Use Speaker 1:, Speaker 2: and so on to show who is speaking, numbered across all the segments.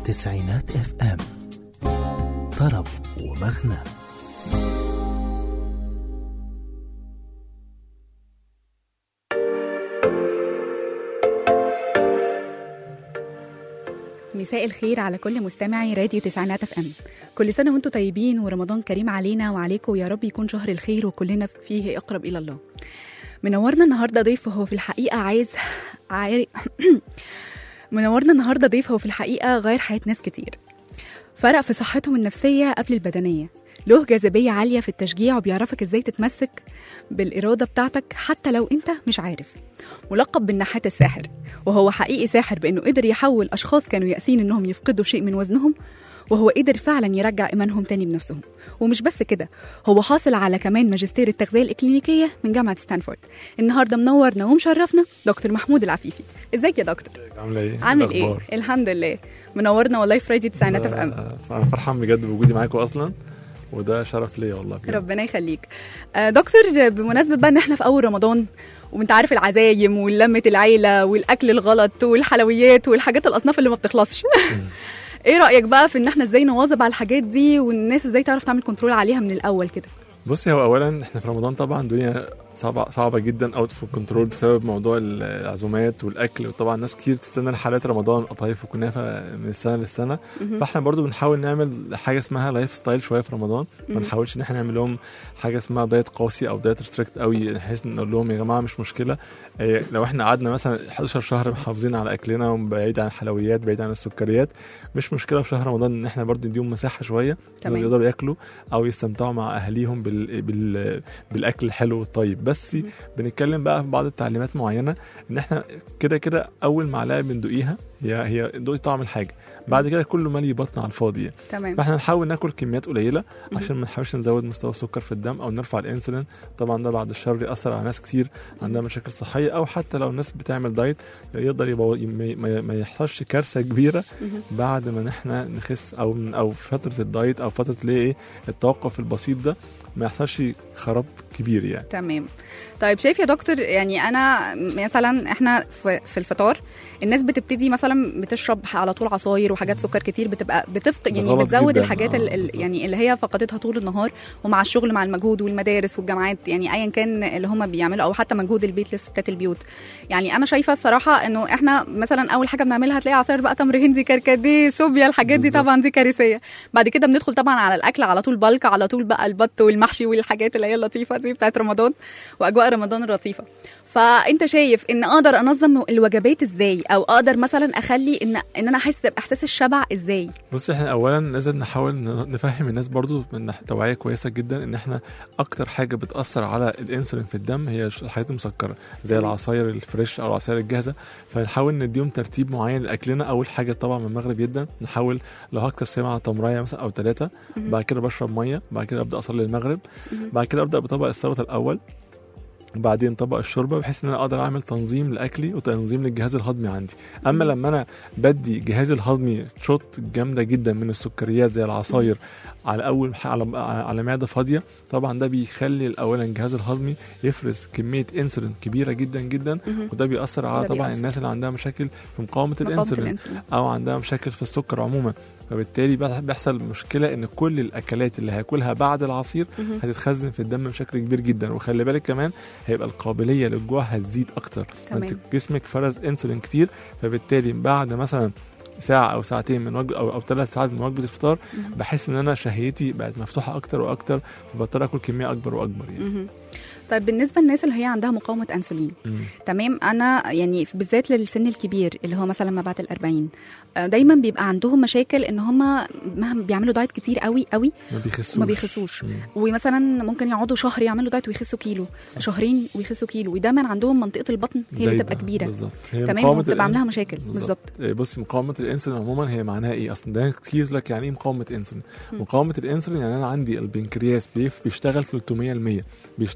Speaker 1: تسعينات اف ام طرب ومغنى
Speaker 2: مساء الخير على كل مستمعي راديو تسعينات اف ام كل سنه وانتم طيبين ورمضان كريم علينا وعليكم يا رب يكون شهر الخير وكلنا فيه اقرب الى الله منورنا النهارده ضيف هو في الحقيقه عايز عاري... منورنا النهارده ضيف هو في الحقيقه غير حياه ناس كتير فرق في صحتهم النفسيه قبل البدنيه له جاذبية عالية في التشجيع وبيعرفك ازاي تتمسك بالإرادة بتاعتك حتى لو انت مش عارف ملقب بالنحات الساحر وهو حقيقي ساحر بأنه قدر يحول أشخاص كانوا يأسين إنهم يفقدوا شيء من وزنهم وهو قدر فعلا يرجع إيمانهم تاني بنفسهم ومش بس كده هو حاصل على كمان ماجستير التغذية الإكلينيكية من جامعة ستانفورد النهاردة منورنا ومشرفنا دكتور محمود العفيفي ازيك يا دكتور
Speaker 3: عامله ايه؟
Speaker 2: عامل ايه
Speaker 3: الأخبار؟
Speaker 2: الحمد لله منورنا والله في راديو تسعينات اف ام
Speaker 3: آه، انا فرحان بجد بوجودي معاكم اصلا وده شرف ليا والله بجد
Speaker 2: ربنا يخليك آه، دكتور بمناسبة بقى ان احنا في اول رمضان وانت عارف العزايم ولمة العيلة والاكل الغلط والحلويات والحاجات الاصناف اللي ما بتخلصش ايه رأيك بقى في ان احنا ازاي نواظب على الحاجات دي والناس ازاي تعرف تعمل كنترول عليها من الاول كده
Speaker 3: بصي هو اولا احنا في رمضان طبعا الدنيا صعبه صعبه جدا اوت اوف كنترول بسبب موضوع العزومات والاكل وطبعا ناس كتير تستنى لحالات رمضان قطايف وكنافه من السنه للسنه
Speaker 2: مهم.
Speaker 3: فاحنا برضو بنحاول نعمل حاجه اسمها لايف ستايل شويه في رمضان ما
Speaker 2: مهم.
Speaker 3: نحاولش ان احنا نعمل لهم حاجه اسمها دايت قاسي او دايت ريستريكت قوي بحيث نقول لهم يا جماعه مش مشكله إيه، لو احنا قعدنا مثلا 11 شهر محافظين على اكلنا وبعيد عن الحلويات بعيد عن السكريات مش مشكله في شهر رمضان ان احنا برضو نديهم مساحه شويه
Speaker 2: تمام.
Speaker 3: إنهم يقدروا ياكلوا او يستمتعوا مع اهاليهم بال... بال... بالاكل الحلو والطيب بس
Speaker 2: مم.
Speaker 3: بنتكلم بقى في بعض التعليمات معينه ان احنا كده كده اول معلقه بندوقيها هي هي دوقي طعم الحاجه بعد كده كله مالي بطن على الفاضي يعني.
Speaker 2: تمام
Speaker 3: فاحنا نحاول ناكل كميات قليله
Speaker 2: مم.
Speaker 3: عشان ما نحاولش نزود مستوى السكر في الدم او نرفع الانسولين طبعا ده بعد الشر ياثر على ناس كتير عندها مشاكل صحيه او حتى لو الناس بتعمل دايت يقدر يبو... ما- ما ما يحصلش كارثه كبيره
Speaker 2: مهم.
Speaker 3: بعد ما احنا نخس او من او في فتره الدايت او فتره اللي هي ايه التوقف البسيط ده ما يحصلش خراب كبير يعني
Speaker 2: تمام طيب شايف يا دكتور يعني انا مثلا احنا في في الفطار الناس بتبتدي مثلا بتشرب على طول عصاير وحاجات سكر كتير بتبقى بتفقد
Speaker 3: ده
Speaker 2: يعني
Speaker 3: غلط
Speaker 2: بتزود
Speaker 3: جداً.
Speaker 2: الحاجات
Speaker 3: آه،
Speaker 2: ال- ال-
Speaker 3: بالظبط.
Speaker 2: يعني اللي هي فقدتها طول النهار ومع الشغل مع المجهود والمدارس والجامعات يعني ايا كان اللي هم بيعملوا او حتى مجهود البيت لستات البيوت يعني انا شايفه الصراحه انه احنا مثلا اول حاجه بنعملها هتلاقي عصاير بقى تمر هندي كركديه صوبيا الحاجات دي
Speaker 3: بالظبط.
Speaker 2: طبعا دي كارثيه بعد كده بندخل طبعا على الاكل على طول بلك على طول بقى البط والمحشي والحاجات اللي هي اللطيفه دي بتاعت رمضان واجواء رمضان اللطيفه فانت شايف ان اقدر انظم الوجبات ازاي او اقدر مثلا اخلي ان ان انا احس باحساس الشبع ازاي
Speaker 3: بص احنا اولا لازم نحاول ن- نفهم الناس برضو من ناحية توعيه كويسه جدا ان احنا اكتر حاجه بتاثر على الانسولين في الدم هي الش- الحاجات المسكره زي العصاير الفريش او العصاير الجاهزه فنحاول نديهم ترتيب معين لاكلنا اول حاجه طبعا من المغرب جدا نحاول لو هكتر سمعه تمريه مثلا او ثلاثه
Speaker 2: مهم.
Speaker 3: بعد كده بشرب ميه بعد كده ابدا اصلي المغرب
Speaker 2: مهم.
Speaker 3: بعد كده ابدا بطبق السلطه الاول وبعدين طبق الشوربه بحيث ان انا اقدر اعمل تنظيم لاكلي وتنظيم للجهاز الهضمي عندي اما
Speaker 2: مم.
Speaker 3: لما انا بدي جهازي الهضمي شوت جامده جدا من السكريات زي العصاير على اول ح- على على معده فاضيه طبعا ده بيخلي اولا الجهاز الهضمي يفرز كميه انسولين كبيره جدا جدا
Speaker 2: مهم.
Speaker 3: وده بيأثر على
Speaker 2: وده
Speaker 3: طبعا
Speaker 2: بيأثر.
Speaker 3: الناس اللي عندها مشاكل في مقاومه
Speaker 2: مقاومة
Speaker 3: الانسولين
Speaker 2: الانسولين
Speaker 3: او عندها مشاكل في السكر عموما فبالتالي بح- بيحصل مشكله ان كل الاكلات اللي هاكلها بعد العصير
Speaker 2: مهم.
Speaker 3: هتتخزن في الدم بشكل كبير جدا وخلي بالك كمان هيبقى القابليه للجوع هتزيد اكتر
Speaker 2: تمام.
Speaker 3: انت جسمك فرز انسولين كتير فبالتالي بعد مثلا ساعة أو ساعتين من وجبة أو أو ثلاث ساعات من وجبة الفطار
Speaker 2: مهم.
Speaker 3: بحس إن أنا شهيتي بقت مفتوحة أكتر وأكتر فبضطر آكل كمية أكبر وأكبر يعني.
Speaker 2: مهم. طيب بالنسبه للناس اللي هي عندها مقاومه انسولين
Speaker 3: مم.
Speaker 2: تمام انا يعني بالذات للسن الكبير اللي هو مثلا ما بعد الأربعين آه، دايما بيبقى عندهم مشاكل ان هم مهما بيعملوا دايت كتير قوي قوي
Speaker 3: ما بيخسوش
Speaker 2: ما بيخسوش
Speaker 3: مم.
Speaker 2: ومثلا ممكن يقعدوا شهر يعملوا دايت ويخسوا كيلو
Speaker 3: صح.
Speaker 2: شهرين ويخسوا كيلو ودايما عندهم منطقه البطن هي اللي
Speaker 3: زايدة.
Speaker 2: تبقى كبيره
Speaker 3: بالظبط هي
Speaker 2: تمام
Speaker 3: مقاومة
Speaker 2: وبتبقى
Speaker 3: الإن-
Speaker 2: عاملاها مشاكل بالظبط
Speaker 3: إيه، بصي مقاومه الانسولين عموما هي معناها ايه اصلا ده كتير يقول لك يعني ايه مقاومه انسولين
Speaker 2: مم.
Speaker 3: مقاومه الانسولين يعني انا عندي البنكرياس بيف- بيشتغل 300% بيشتغل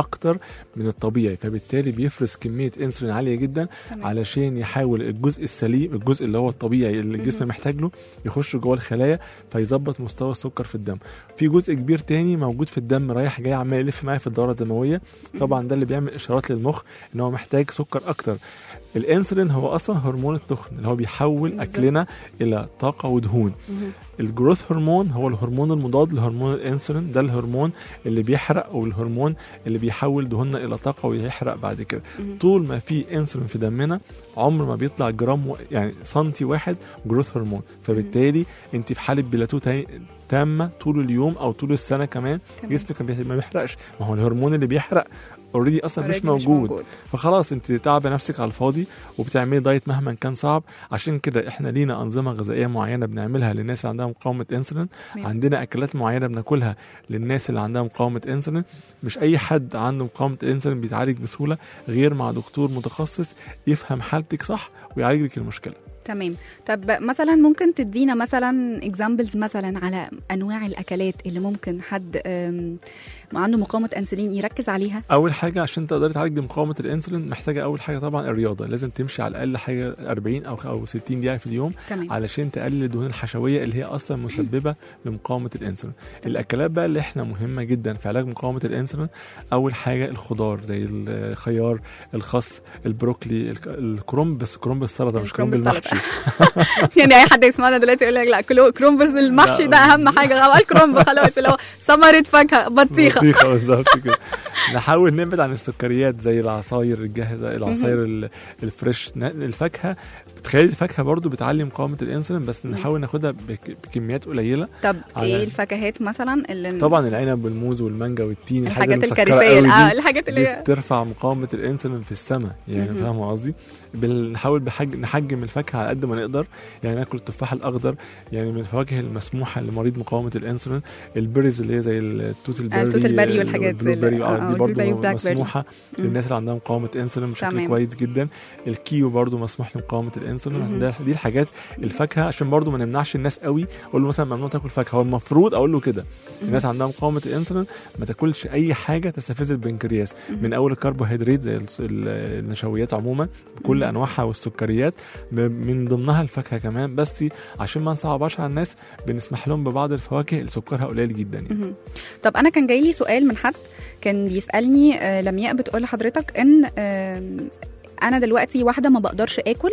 Speaker 3: اكتر من الطبيعي فبالتالي بيفرز كميه انسولين عاليه جدا
Speaker 2: تمام.
Speaker 3: علشان يحاول الجزء السليم الجزء اللي هو الطبيعي اللي الجسم
Speaker 2: مهم.
Speaker 3: محتاج له يخش جوه الخلايا فيظبط مستوى السكر في الدم في جزء كبير تاني موجود في الدم رايح جاي عمال يلف معايا في الدوره الدمويه طبعا ده اللي بيعمل اشارات للمخ ان هو محتاج سكر اكتر الانسولين هو اصلا هرمون التخن اللي هو بيحول
Speaker 2: بالظبط.
Speaker 3: اكلنا الى طاقه ودهون
Speaker 2: مهم.
Speaker 3: الجروث هرمون هو الهرمون المضاد لهرمون الانسولين ده الهرمون اللي بيحرق والهرمون اللي بيحول دهوننا الى طاقه ويحرق بعد كده
Speaker 2: مهم.
Speaker 3: طول ما في انسولين في دمنا عمر ما بيطلع جرام و... يعني سنتي واحد جروث هرمون فبالتالي انت في حاله بلاتو تا- تامه طول اليوم او طول السنه كمان
Speaker 2: تمام.
Speaker 3: جسمك ما بيح- ما بيحرقش ما هو الهرمون اللي بيحرق اوريدي اصلا مش
Speaker 2: Already
Speaker 3: موجود فخلاص انت تعبي نفسك على الفاضي وبتعملي دايت مهما كان صعب عشان كده احنا لينا انظمه غذائيه معينه بنعملها للناس اللي عندها مقاومه انسولين
Speaker 2: تمام.
Speaker 3: عندنا اكلات معينه بناكلها للناس اللي عندها مقاومه انسولين مش اي حد عنده مقاومه انسولين بيتعالج بسهوله غير مع دكتور متخصص يفهم حالتك صح ويعالج لك المشكله
Speaker 2: تمام طب مثلا ممكن تدينا مثلا اكزامبلز مثلا على انواع الاكلات اللي ممكن حد آم، عنده مقاومه انسولين يركز عليها
Speaker 3: اول حاجه عشان تقدري تعالجي مقاومه الانسولين محتاجه اول حاجه طبعا الرياضه لازم تمشي على الاقل حاجه 40 او او 60 دقيقه في اليوم
Speaker 2: تمام
Speaker 3: علشان تقلل الدهون الحشويه اللي هي اصلا مسببه لمقاومه الانسولين الاكلات بقى اللي احنا مهمه جدا في علاج مقاومه الانسولين اول حاجه الخضار زي الخيار الخس البروكلي الك- الكرنب بس كرنب السلطه مش
Speaker 2: الكرنب
Speaker 3: كرنب
Speaker 2: السلطة.
Speaker 3: المحشي
Speaker 2: يعني اي حد يسمعنا دلوقتي يقول لك لا كلو كرومب المحشي
Speaker 3: لا.
Speaker 2: ده اهم حاجه هو الكرومب خلاص اللي هو ثمره فاكهه بطيخه
Speaker 3: بطيخه بالظبط كده نحاول نبعد عن السكريات زي العصاير الجاهزه العصاير ال- الفريش ن- الفاكهه بتخيل الفاكهه برضو بتعلي مقاومه الانسولين بس نحاول ناخدها بك- بكميات قليله
Speaker 2: طب
Speaker 3: على-
Speaker 2: ايه الفاكهات مثلا اللي
Speaker 3: طبعا العنب والموز والمانجا والتين الحاجات
Speaker 2: الحاجات
Speaker 3: المسكره
Speaker 2: الكارثيه
Speaker 3: قوي
Speaker 2: اه
Speaker 3: دي
Speaker 2: الحاجات اللي
Speaker 3: دي
Speaker 2: هي
Speaker 3: بترفع مقاومه الانسولين في السماء يعني
Speaker 2: مهم.
Speaker 3: فاهم قصدي بنحاول بحج نحجم الفاكهه على قد ما نقدر يعني ناكل التفاح الاخضر يعني من الفواكه المسموحه لمريض مقاومه الانسولين البيريز اللي هي زي التوت البيري
Speaker 2: التوت البري والحاجات
Speaker 3: البلو
Speaker 2: ال-
Speaker 3: بيري
Speaker 2: آه،
Speaker 3: اه
Speaker 2: آه،
Speaker 3: دي برضه
Speaker 2: البلو بيري والبلاك بيري.
Speaker 3: مسموحه
Speaker 2: مم.
Speaker 3: للناس اللي عندها مقاومه انسولين بشكل
Speaker 2: تمام.
Speaker 3: كويس جدا الكيو برضه مسموح لمقاومه الانسولين
Speaker 2: مهم.
Speaker 3: ده دي الحاجات الفاكهه عشان برضه ما نمنعش الناس قوي اقول له مثلا ممنوع تاكل فاكهه هو المفروض اقول له كده الناس عندها مقاومه الانسولين ما تاكلش اي حاجه تستفز البنكرياس من اول الكربوهيدرات زي الس- ال- النشويات عموما بكل
Speaker 2: مم.
Speaker 3: انواعها والسكريات ب- من ضمنها الفاكهه كمان بس عشان ما نصعبهاش على الناس بنسمح لهم ببعض الفواكه اللي سكرها قليل جدا يعني.
Speaker 2: مهم. طب انا كان جاي لي سؤال من حد كان بيسالني آه، لمياء بتقول لحضرتك ان آم، انا دلوقتي واحده ما بقدرش اكل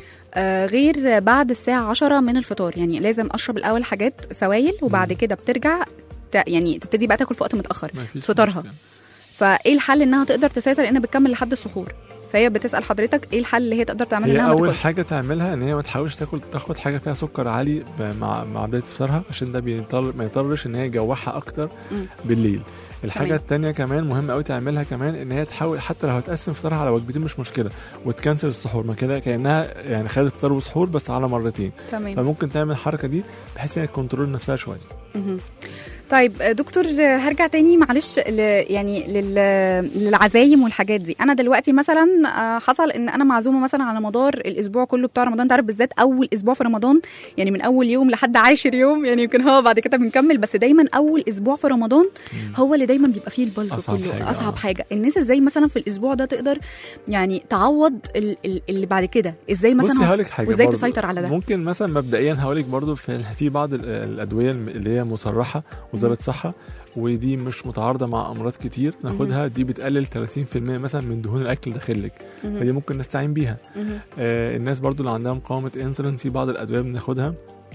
Speaker 2: آه، غير بعد الساعه 10 من الفطار يعني لازم اشرب الاول حاجات سوائل وبعد
Speaker 3: مم.
Speaker 2: كده بترجع ت- يعني تبتدي بقى تاكل في وقت متاخر
Speaker 3: ما فيش
Speaker 2: فطارها.
Speaker 3: مشكلة.
Speaker 2: فايه الحل انها تقدر تسيطر انها بتكمل لحد السحور فهي بتسال حضرتك ايه الحل اللي هي تقدر تعمله
Speaker 3: هي
Speaker 2: انها ما
Speaker 3: اول
Speaker 2: تاكلش
Speaker 3: حاجه تعملها ان هي ما تحاولش تاكل تاخد حاجه فيها سكر عالي ب- مع مع بدايه افطارها عشان ده بيضطر ما يضطرش ان هي يجوعها اكتر
Speaker 2: مم.
Speaker 3: بالليل الحاجه
Speaker 2: تمام.
Speaker 3: التانية كمان مهم قوي تعملها كمان ان هي تحاول حتى لو هتقسم فطارها على وجبتين مش مشكله وتكنسل السحور ما كده كانها يعني خدت فطار وسحور بس على مرتين
Speaker 2: تمام
Speaker 3: فممكن تعمل الحركه دي بحيث ان هي تكنترول نفسها شويه
Speaker 2: مهم. طيب دكتور هرجع تاني معلش ل يعني لل- للعزايم والحاجات دي انا دلوقتي مثلا آه، حصل ان انا معزومه مثلا على مدار الاسبوع كله بتاع رمضان تعرف بالذات اول اسبوع في رمضان يعني من اول يوم لحد عاشر يوم يعني يمكن هو بعد كده بنكمل بس دايما اول اسبوع في رمضان هو اللي دايما بيبقى فيه البلد
Speaker 3: أصعب
Speaker 2: كله
Speaker 3: حاجة،
Speaker 2: اصعب
Speaker 3: آه.
Speaker 2: حاجه الناس ازاي مثلا في الاسبوع ده تقدر يعني تعوض ال- ال- اللي بعد كده ازاي
Speaker 3: بصي
Speaker 2: مثلا
Speaker 3: هقولك حاجه
Speaker 2: وازاي
Speaker 3: برضو.
Speaker 2: تسيطر على ده
Speaker 3: ممكن مثلا مبدئيا هقولك برضو في في بعض ال- الادويه الم- اللي هي مصرحه وزاره صحه ودي مش متعارضه مع امراض كتير ناخدها دي بتقلل 30% مثلا من دهون الاكل داخلك
Speaker 2: مهم.
Speaker 3: فدي ممكن نستعين بيها
Speaker 2: مهم.
Speaker 3: آه الناس برضو اللي عندها مقاومه انسولين في بعض الادويه بناخدها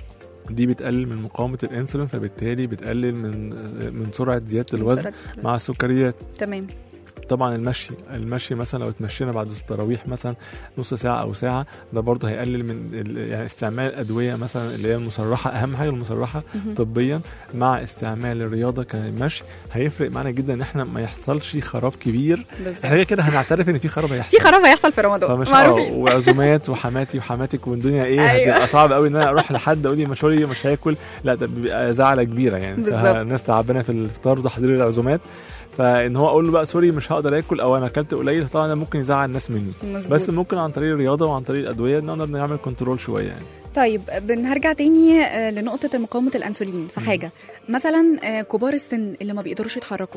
Speaker 3: دي بتقلل من مقاومه الانسولين فبالتالي بتقلل من آه، من سرعه زياده الوزن مع السكريات
Speaker 2: تمام
Speaker 3: طبعا المشي المشي مثلا لو اتمشينا بعد التراويح مثلا نص ساعه او ساعه ده برضه هيقلل من ال- يعني استعمال الادويه مثلا اللي هي المصرحه اهم حاجه المصرحه
Speaker 2: مهم.
Speaker 3: طبيا مع استعمال الرياضه كمشي هيفرق معانا جدا ان احنا ما يحصلش خراب كبير
Speaker 2: بالظبط.
Speaker 3: احنا كده هنعترف ان في خراب هيحصل
Speaker 2: في خراب هيحصل في رمضان
Speaker 3: فمش اه
Speaker 2: معروفين
Speaker 3: وعزومات وحماتي وحماتك والدنيا ايه
Speaker 2: أيوة.
Speaker 3: هتبقى صعب قوي ان انا اروح لحد اقول لي مشوري مش هاكل لا ده بيبقى زعله كبيره يعني
Speaker 2: بالظبط.
Speaker 3: الناس تعبانه في الفطار وتحضير العزومات فان هو اقول له بقى سوري مش هقدر اكل او انا اكلت قليل طبعا ده ممكن يزعل الناس مني
Speaker 2: مظبوط.
Speaker 3: بس ممكن عن طريق الرياضه وعن طريق الادويه نقدر نعمل كنترول شويه يعني
Speaker 2: طيب بنرجع تاني آه، لنقطة مقاومة الأنسولين في
Speaker 3: مم.
Speaker 2: حاجة مثلا آه، كبار السن اللي ما بيقدروش يتحركوا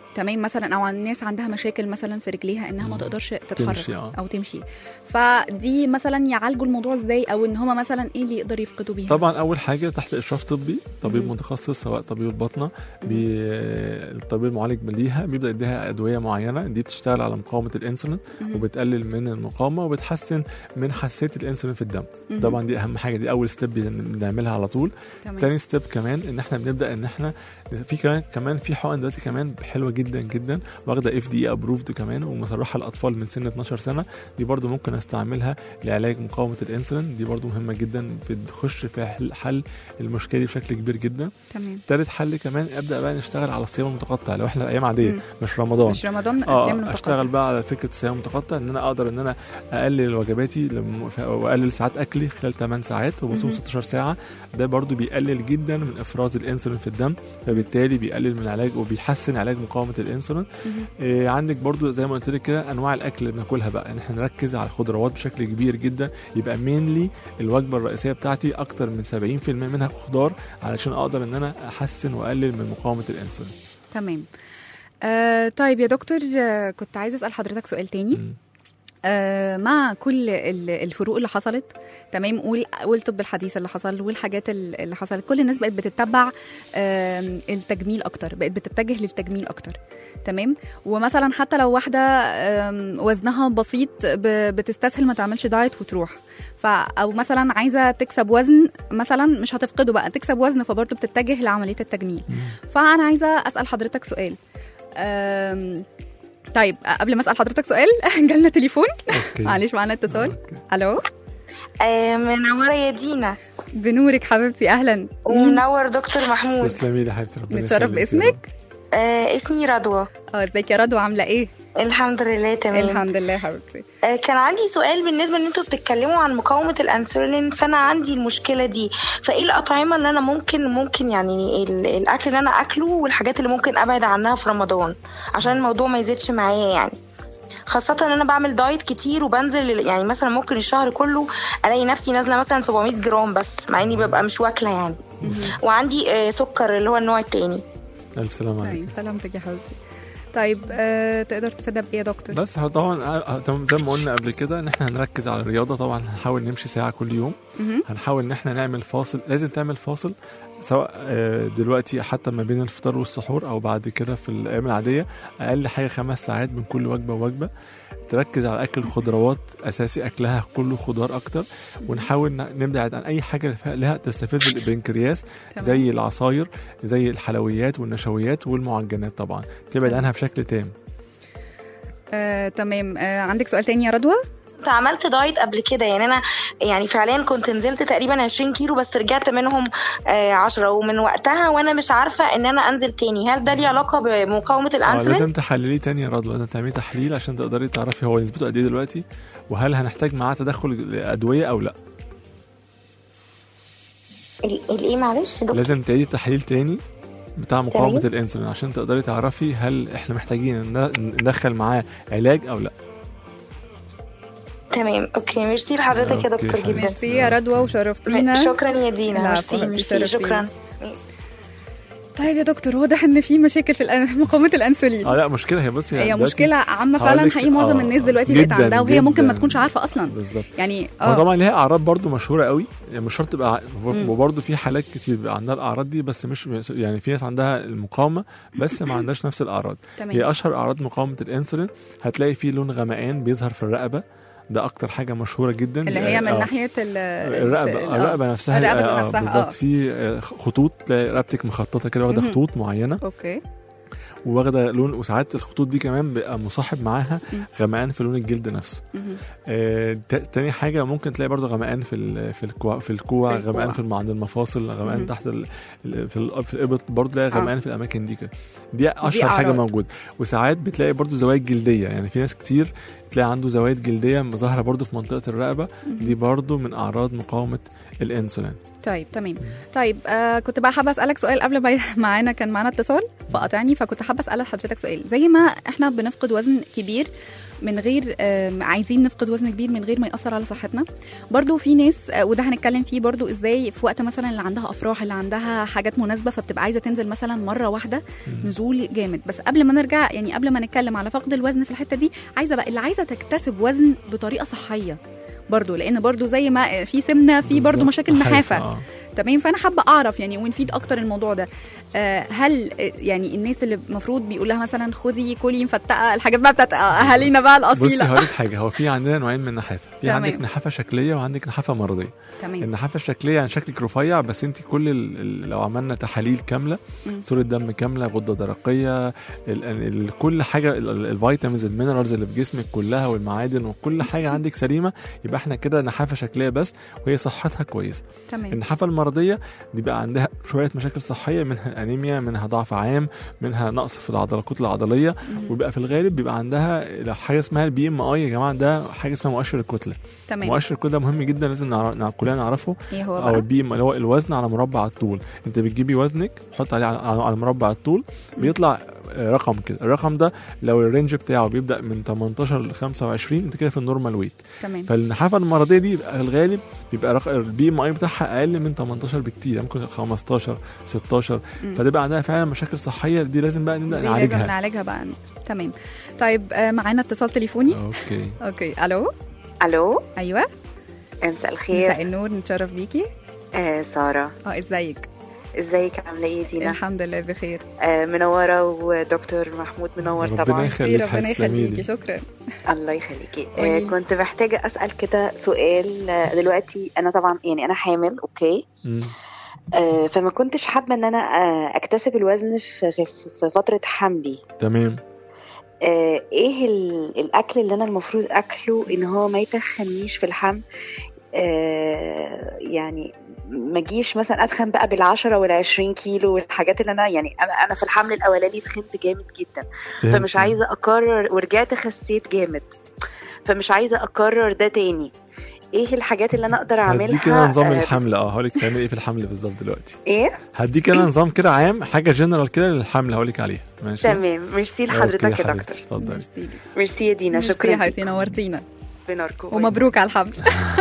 Speaker 2: تمام مثلا او الناس عندها مشاكل مثلا في رجليها انها ما
Speaker 3: مم.
Speaker 2: تقدرش تتحرك
Speaker 3: تمشي، آه.
Speaker 2: او تمشي فدي مثلا يعالجوا الموضوع ازاي او ان هما مثلا ايه اللي يقدروا يفقدوا بيها
Speaker 3: طبعا اول حاجه تحت اشراف طبي طبيب
Speaker 2: مم.
Speaker 3: متخصص سواء طبيب الباطنه بي... الطبيب المعالج ليها بيبدا يديها ادويه معينه دي بتشتغل على مقاومه الانسولين
Speaker 2: مهم.
Speaker 3: وبتقلل من المقاومه وبتحسن من حساسيه الانسولين في الدم
Speaker 2: مهم.
Speaker 3: طبعا دي اهم حاجه دي اول ستيب بنعملها على طول
Speaker 2: تمام
Speaker 3: تاني ستيب كمان ان احنا بنبدا ان احنا في كمان كمان في حقن دلوقتي كمان حلوه جدا جدا واخده اف دي ابروفد كمان ومصرحه للاطفال من سن 12 سنه دي برضو ممكن استعملها لعلاج مقاومه الانسولين دي برضو مهمه جدا بتخش في حل- حل المشكله دي بشكل كبير جدا
Speaker 2: تمام
Speaker 3: تالت حل كمان ابدا بقى نشتغل على الصيام المتقطع لو احنا ايام عاديه
Speaker 2: مم.
Speaker 3: مش رمضان
Speaker 2: مش رمضان
Speaker 3: اه
Speaker 2: الصيام المتقطع.
Speaker 3: اشتغل بقى على فكره الصيام المتقطع ان انا اقدر ان انا اقلل وجباتي لم- ف- واقلل ساعات اكلي خلال 8 ساعات وبصوم
Speaker 2: مهم.
Speaker 3: 16 ساعه ده برضو بيقلل جدا من افراز الانسولين في الدم فبالتالي بيقلل من علاج وبيحسن علاج مقاومه الانسولين
Speaker 2: مهم.
Speaker 3: إيه عندك برضو زي ما قلت لك كده انواع الاكل اللي بناكلها بقى ان احنا نركز على الخضروات بشكل كبير جدا يبقى مينلي الوجبه الرئيسيه بتاعتي اكتر من 70% منها خضار علشان اقدر ان انا احسن واقلل من مقاومه الانسولين
Speaker 2: تمام آه طيب يا دكتور آه كنت عايزه اسال حضرتك سؤال تاني
Speaker 3: مم.
Speaker 2: آه مع كل ال- الفروق اللي حصلت تمام وال- والطب الحديث اللي حصل والحاجات ال- اللي حصلت كل الناس بقت بتتبع آم، التجميل اكتر بقت بتتجه للتجميل اكتر تمام ومثلا حتى لو واحده آم، وزنها بسيط ب- بتستسهل ما تعملش دايت وتروح ف او مثلا عايزه تكسب وزن مثلا مش هتفقده بقى تكسب وزن فبرضه بتتجه لعمليه التجميل
Speaker 3: مم.
Speaker 2: فانا عايزه اسال حضرتك سؤال أم... طيب قبل ما اسال حضرتك سؤال جالنا تليفون
Speaker 3: اوكي
Speaker 2: معلش معانا اتصال
Speaker 3: أوكي.
Speaker 2: الو
Speaker 4: آه، منورة يا دينا
Speaker 2: بنورك حبيبتي اهلا مين
Speaker 4: ومنور دكتور محمود
Speaker 3: تسلمي لي يا حبيبتي ربنا
Speaker 2: نتشرف
Speaker 3: يخليك يا رب.
Speaker 2: باسمك
Speaker 4: آه، اسمي رضوى
Speaker 2: اه ازيك يا رضوى عامله ايه
Speaker 4: الحمد لله تمام
Speaker 2: الحمد لله يا حبيبتي
Speaker 4: آه، كان عندي سؤال بالنسبة ان انتوا بتتكلموا عن مقاومة الانسولين فانا عندي المشكلة دي فايه الاطعمة اللي انا ممكن ممكن يعني ال- الاكل اللي انا اكله والحاجات اللي ممكن ابعد عنها في رمضان عشان الموضوع ما يزيدش معايا يعني خاصة ان انا بعمل دايت كتير وبنزل يعني مثلا ممكن الشهر كله الاقي نفسي نازلة مثلا 700 جرام بس مع اني ببقى مش واكلة يعني وعندي آه، سكر اللي هو النوع التاني
Speaker 3: الف سلامه عليك
Speaker 2: طيب سلامتك يا حبيبتي طيب آه تقدر تفيدها بايه يا دكتور
Speaker 3: بس هو طبعا آه، طبعاً زي ما قلنا قبل كده ان احنا هنركز على الرياضه طبعا هنحاول نمشي ساعه كل يوم
Speaker 2: مهم.
Speaker 3: هنحاول ان احنا نعمل فاصل لازم تعمل فاصل سواء آه، دلوقتي حتى ما بين الفطار والسحور او بعد كده في الايام العاديه اقل حاجه خمس ساعات من كل وجبه ووجبه تركز على اكل الخضروات اساسي اكلها كله خضار اكتر ونحاول ن- نبعد عن اي حاجه فيها- لها تستفز البنكرياس
Speaker 2: تمام.
Speaker 3: زي العصاير زي الحلويات والنشويات والمعجنات طبعا تبعد عنها بشكل تام
Speaker 2: آه تمام آه عندك سؤال تاني يا رضوى
Speaker 4: كنت عملت دايت قبل كده يعني انا يعني فعليا كنت نزلت تقريبا 20 كيلو بس رجعت منهم آه 10 ومن وقتها وانا مش عارفه ان انا انزل تاني هل ده ليه علاقه بمقاومه
Speaker 3: اه
Speaker 4: الانسولين
Speaker 3: لازم تحلليه تاني يا رضوى لازم تعملي تحليل عشان تقدري تعرفي هو نسبته قد ايه دلوقتي وهل هنحتاج معاه تدخل ادويه او لا
Speaker 4: ال- الايه معلش دكتور
Speaker 3: لازم تعيدي تحليل تاني بتاع مقاومه
Speaker 4: تمام.
Speaker 3: الانسولين عشان تقدري تعرفي هل احنا محتاجين ن- ندخل معاه علاج او لا
Speaker 4: تمام اوكي ميرسي لحضرتك يا
Speaker 3: أوكي
Speaker 4: دكتور
Speaker 3: حبيبتي.
Speaker 4: جدا
Speaker 2: ميرسي يا رضوى وشرفتينا
Speaker 4: شكرا يا دينا
Speaker 2: لا،
Speaker 4: ميرسي
Speaker 2: فضل
Speaker 4: ميرسي
Speaker 2: شرفينا.
Speaker 4: شكرا
Speaker 2: طيب يا دكتور واضح ان في مشاكل في الأن- مقاومه الانسولين
Speaker 3: اه لا مشكله هي بصي
Speaker 2: هي
Speaker 3: دلوقتي
Speaker 2: مشكله عامه
Speaker 3: هقولك-
Speaker 2: فعلا حقيقي معظم
Speaker 3: آه،
Speaker 2: الناس دلوقتي بقت
Speaker 3: جداً،
Speaker 2: عندها وهي ممكن ما
Speaker 3: جداً.
Speaker 2: تكونش عارفه اصلا
Speaker 3: بالظبط
Speaker 2: يعني
Speaker 3: هو
Speaker 2: اه
Speaker 3: طبعا ليها اعراض برضو مشهوره قوي يعني مش شرط تبقى
Speaker 2: مم.
Speaker 3: وبرضه في حالات كتير بيبقى عندها الاعراض دي بس مش يعني في ناس عندها المقاومه بس ما عندهاش نفس الاعراض هي
Speaker 2: تمام
Speaker 3: اشهر اعراض مقاومه الانسولين هتلاقي فيه لون غمقان بيظهر في الرقبه ده اكتر حاجه مشهوره جدا
Speaker 2: اللي هي من
Speaker 3: آه.
Speaker 2: ناحيه ال-
Speaker 3: الرقبه
Speaker 2: ال- آه.
Speaker 3: الرقبه نفسها
Speaker 2: الرقبة
Speaker 3: آه،
Speaker 2: نفسها،
Speaker 3: بالظبط
Speaker 2: آه.
Speaker 3: في آه، خطوط تلاقي رقبتك مخططه كده واخده
Speaker 2: مهم.
Speaker 3: خطوط معينه
Speaker 2: اوكي
Speaker 3: وواخده لون وساعات الخطوط دي كمان بيبقى مصاحب معاها
Speaker 2: مم.
Speaker 3: غمقان في لون الجلد نفسه
Speaker 2: مهم.
Speaker 3: آه، تا- تاني حاجه ممكن تلاقي برضو غمقان في ال- في الكوع في الكوع
Speaker 2: في الكوع.
Speaker 3: غمقان في الم- عند المفاصل غمقان
Speaker 2: مهم.
Speaker 3: تحت ال... ال- في, ال... في الابط برضو تلاقي
Speaker 2: آه.
Speaker 3: غمقان في الاماكن دي كده دي اشهر حاجه
Speaker 2: أعراض.
Speaker 3: موجوده وساعات بتلاقي برضو زوايد جلديه يعني في ناس كتير تلاقي عنده زوايد جلديه ظاهره برضو في منطقه الرقبه دي برضو من اعراض مقاومه الانسولين
Speaker 2: طيب تمام طيب آه كنت بقى حابه اسالك سؤال قبل ما معانا كان معانا اتصال فقطعني فكنت حابه اسال حضرتك سؤال زي ما احنا بنفقد وزن كبير من غير آم، عايزين نفقد وزن كبير من غير ما ياثر على صحتنا برضو في ناس آه، وده هنتكلم فيه برضو ازاي في وقت مثلا اللي عندها افراح اللي عندها حاجات مناسبه فبتبقى عايزه تنزل مثلا مره واحده نزول جامد بس قبل ما نرجع يعني قبل ما نتكلم على فقد الوزن في الحته دي عايزه بقى اللي عايزه تكتسب وزن بطريقه صحيه برضو لان برضو زي ما في سمنه في برضو
Speaker 3: بالظبط.
Speaker 2: مشاكل نحافه
Speaker 3: آه.
Speaker 2: تمام فانا حابه اعرف يعني ونفيد اكتر الموضوع ده آه، هل آه، يعني الناس اللي المفروض بيقول لها مثلا خدي كلي مفتقه الحاجات بقى بتاعت اهالينا بقى
Speaker 3: بصي
Speaker 2: الاصيله
Speaker 3: هقول لك حاجه هو في عندنا نوعين من النحافه في
Speaker 2: تمام.
Speaker 3: عندك نحافه شكليه وعندك نحافه مرضيه
Speaker 2: تمام
Speaker 3: النحافه الشكليه يعني شكلك رفيع بس انت كل ال... ال- لو عملنا تحاليل كامله
Speaker 2: مم.
Speaker 3: صوره دم كامله غده درقيه ال... ال... كل حاجه ال... ال- الفيتامينز المينرالز اللي في جسمك كلها والمعادن وكل حاجه عندك سليمه يبقى احنا كده نحافه شكليه بس وهي صحتها كويسه
Speaker 2: تمام
Speaker 3: النحافه المرضيه دي بقى عندها شويه مشاكل صحيه منها انيميا منها ضعف عام منها نقص في العضلات العضليه وبيبقى في الغالب بيبقى عندها لو حاجه اسمها البي ام اي يا جماعه ده حاجه اسمها مؤشر الكتله
Speaker 2: تمام
Speaker 3: مؤشر الكتله ده مهم جدا لازم نعرف نع- كلنا نعرفه
Speaker 2: ايه هو
Speaker 3: او
Speaker 2: بقى
Speaker 3: البي ام اللي هو الوزن على مربع الطول انت بتجيبي وزنك تحط عليه على, على مربع الطول بيطلع آه، رقم كده الرقم ده لو الرينج بتاعه بيبدا من 18 ل 25 انت كده في النورمال ويت
Speaker 2: تمام
Speaker 3: فالنحافه المرضيه دي بيبقى في الغالب بيبقى رق... البي ام اي بتاعها اقل من 18 بكتير يعني ممكن 15 16
Speaker 2: مم.
Speaker 3: فده بقى عندها فعلا مشاكل صحيه دي لازم بقى نبدا
Speaker 2: دي لازم
Speaker 3: نعالجها
Speaker 2: نعالجها بقى تمام طيب آه، معانا اتصال تليفوني
Speaker 3: اوكي
Speaker 2: اوكي الو
Speaker 5: الو
Speaker 2: ايوه
Speaker 5: مساء الخير
Speaker 2: مساء النور نتشرف بيكي
Speaker 5: آه ساره
Speaker 2: اه ازيك
Speaker 5: ازيك عامله ايه دينا
Speaker 2: الحمد لله بخير
Speaker 5: آه منوره ودكتور محمود منور
Speaker 3: ربنا
Speaker 5: طبعا
Speaker 3: يخليك
Speaker 2: ربنا
Speaker 3: تسلمي
Speaker 2: يخليكي
Speaker 3: لي.
Speaker 2: شكرا
Speaker 5: الله يخليكي
Speaker 2: قولي.
Speaker 5: آه كنت محتاجه اسال كده سؤال آه دلوقتي انا طبعا يعني انا حامل اوكي
Speaker 3: مم.
Speaker 5: آه فما كنتش حابه ان انا آه اكتسب الوزن في, في, في فتره حملي
Speaker 3: تمام
Speaker 5: آه ايه ال- الاكل اللي انا المفروض اكله ان هو ما يتخنيش في الحمل آه يعني ما اجيش مثلا اتخن بقى بالعشرة والعشرين كيلو والحاجات اللي انا يعني انا انا في الحمل الاولاني تخنت جامد جدا فمش
Speaker 3: فهمت.
Speaker 5: عايزه اكرر ورجعت خسيت جامد فمش عايزه اكرر ده تاني ايه الحاجات اللي انا اقدر اعملها
Speaker 3: هديك انا نظام
Speaker 5: آه،
Speaker 3: الحمل اه هقول لك تعملي ايه في الحمل بالظبط دلوقتي
Speaker 5: ايه
Speaker 3: هديك انا نظام كده عام حاجه جنرال كده للحمل هقول لك عليها ماشي
Speaker 5: تمام ميرسي لحضرتك
Speaker 3: أوكي
Speaker 5: يا
Speaker 3: حبيبتي،
Speaker 5: دكتور
Speaker 3: اتفضلي
Speaker 2: ميرسي
Speaker 5: ميرسي يا دينا
Speaker 2: ميرسي
Speaker 5: شكرا
Speaker 2: يا حبيبتي نورتينا
Speaker 5: بناركم
Speaker 2: ومبروك على الحمل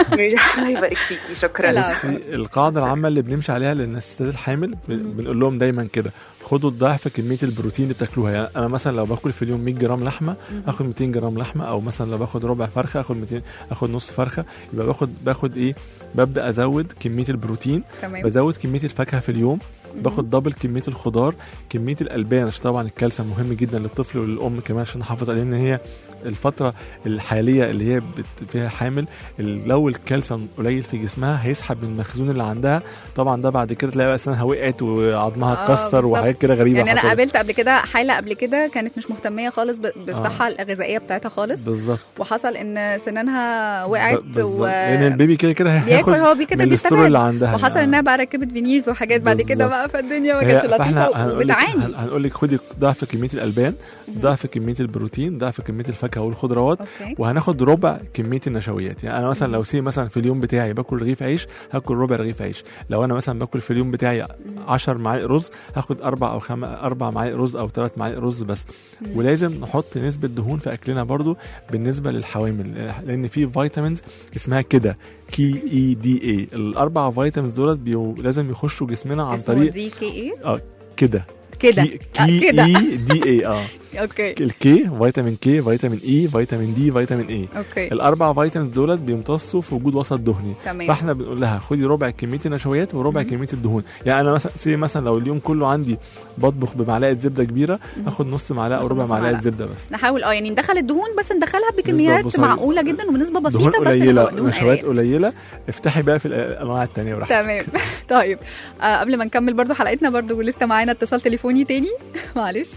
Speaker 5: الله يبارك فيكي شكرا
Speaker 2: لا.
Speaker 3: بصي القاعده العامه اللي بنمشي عليها للستات الحامل ب- بنقول لهم دايما كده خدوا الضعف كميه البروتين اللي بتاكلوها يعني انا مثلا لو باكل في اليوم 100 جرام لحمه اخد 200 جرام لحمه او مثلا لو باخد ربع فرخه اخد 200 اخد نص فرخه يبقى باخد باخد ايه ببدا ازود كميه البروتين
Speaker 2: تمام
Speaker 3: بزود كميه الفاكهه في اليوم باخد دبل كميه الخضار كميه الالبان عشان طبعا الكالسيوم مهم جدا للطفل وللام كمان عشان نحافظ عليه ان هي الفتره الحاليه اللي هي بت- فيها حامل ال- لو الكالسيوم قليل في جسمها هيسحب من المخزون اللي عندها طبعا ده بعد كده تلاقي بقى اسنانها وقعت وعظمها
Speaker 2: آه،
Speaker 3: اتكسر
Speaker 2: بالظبط.
Speaker 3: وحاجات كده غريبه
Speaker 2: يعني انا
Speaker 3: حصلت.
Speaker 2: قابلت قبل كده حاله قبل كده كانت مش مهتميه خالص ب- بالصحه الغذائيه بتاعتها خالص
Speaker 3: بالظبط
Speaker 2: وحصل ان سنانها وقعت
Speaker 3: ب- بالظبط.
Speaker 2: و
Speaker 3: لان البيبي كده كده
Speaker 2: بياكل
Speaker 3: هياخد
Speaker 2: هو بي كده
Speaker 3: من الستور اللي عندها
Speaker 2: وحصل
Speaker 3: يعني.
Speaker 2: انها بقى ركبت فينيرز وحاجات بعد كده
Speaker 3: بالظبط.
Speaker 2: بقى فالدنيا ما
Speaker 3: فهي-
Speaker 2: كانتش
Speaker 3: فاحنا
Speaker 2: لطيفه
Speaker 3: هنقول لك
Speaker 2: وبتعاني
Speaker 3: هنقول لك خدي ضعف كميه الالبان ضعف كميه البروتين ضعف كميه الفاكهه والخضروات
Speaker 2: اوكي
Speaker 3: وهناخد ربع كميه النشويات يعني انا مثلا لو سي مثلا في اليوم بتاعي باكل رغيف عيش هاكل ربع رغيف عيش لو انا مثلا باكل في اليوم بتاعي 10 معالق رز هاخد اربع او خم... اربع معالق رز او ثلاث معالق رز بس ولازم نحط نسبه دهون في اكلنا برضو بالنسبه للحوامل لان في فيتامينز اسمها كده كي اي دي اي الاربع فيتامينز دولت بيو... لازم يخشوا جسمنا عن
Speaker 2: اسمه
Speaker 3: طريق
Speaker 2: دي كي ايه
Speaker 3: كده
Speaker 2: كده
Speaker 3: كي,
Speaker 2: آه،
Speaker 3: كي
Speaker 2: كده
Speaker 3: اي دي اي اه
Speaker 2: اوكي
Speaker 3: الكي فيتامين كي فيتامين اي فيتامين دي فيتامين اي
Speaker 2: اوكي
Speaker 3: الاربع فيتامينز دولت بيمتصوا في وجود وسط دهني
Speaker 2: تمام
Speaker 3: فاحنا بنقول لها خدي ربع كميه النشويات وربع كميه الدهون يعني انا مثلا سي مثلا لو اليوم كله عندي بطبخ بمعلقه زبده كبيره هاخد نص معلقه او
Speaker 2: ناخد
Speaker 3: ربع
Speaker 2: نص
Speaker 3: معلقه
Speaker 2: معلقة.
Speaker 3: زبده بس
Speaker 2: نحاول اه يعني ندخل الدهون بس ندخلها بكميات
Speaker 3: بسيطة.
Speaker 2: معقوله جدا وبنسبه بسيطه
Speaker 3: دهون
Speaker 2: بس
Speaker 3: قليله
Speaker 2: دهون
Speaker 3: نشويات
Speaker 2: قليلة.
Speaker 3: قليله افتحي بقى في الانواع التانية براحتك
Speaker 2: تمام طيب آه قبل ما نكمل برضو حلقتنا برضو لسه معانا اتصال تليفوني تاني معلش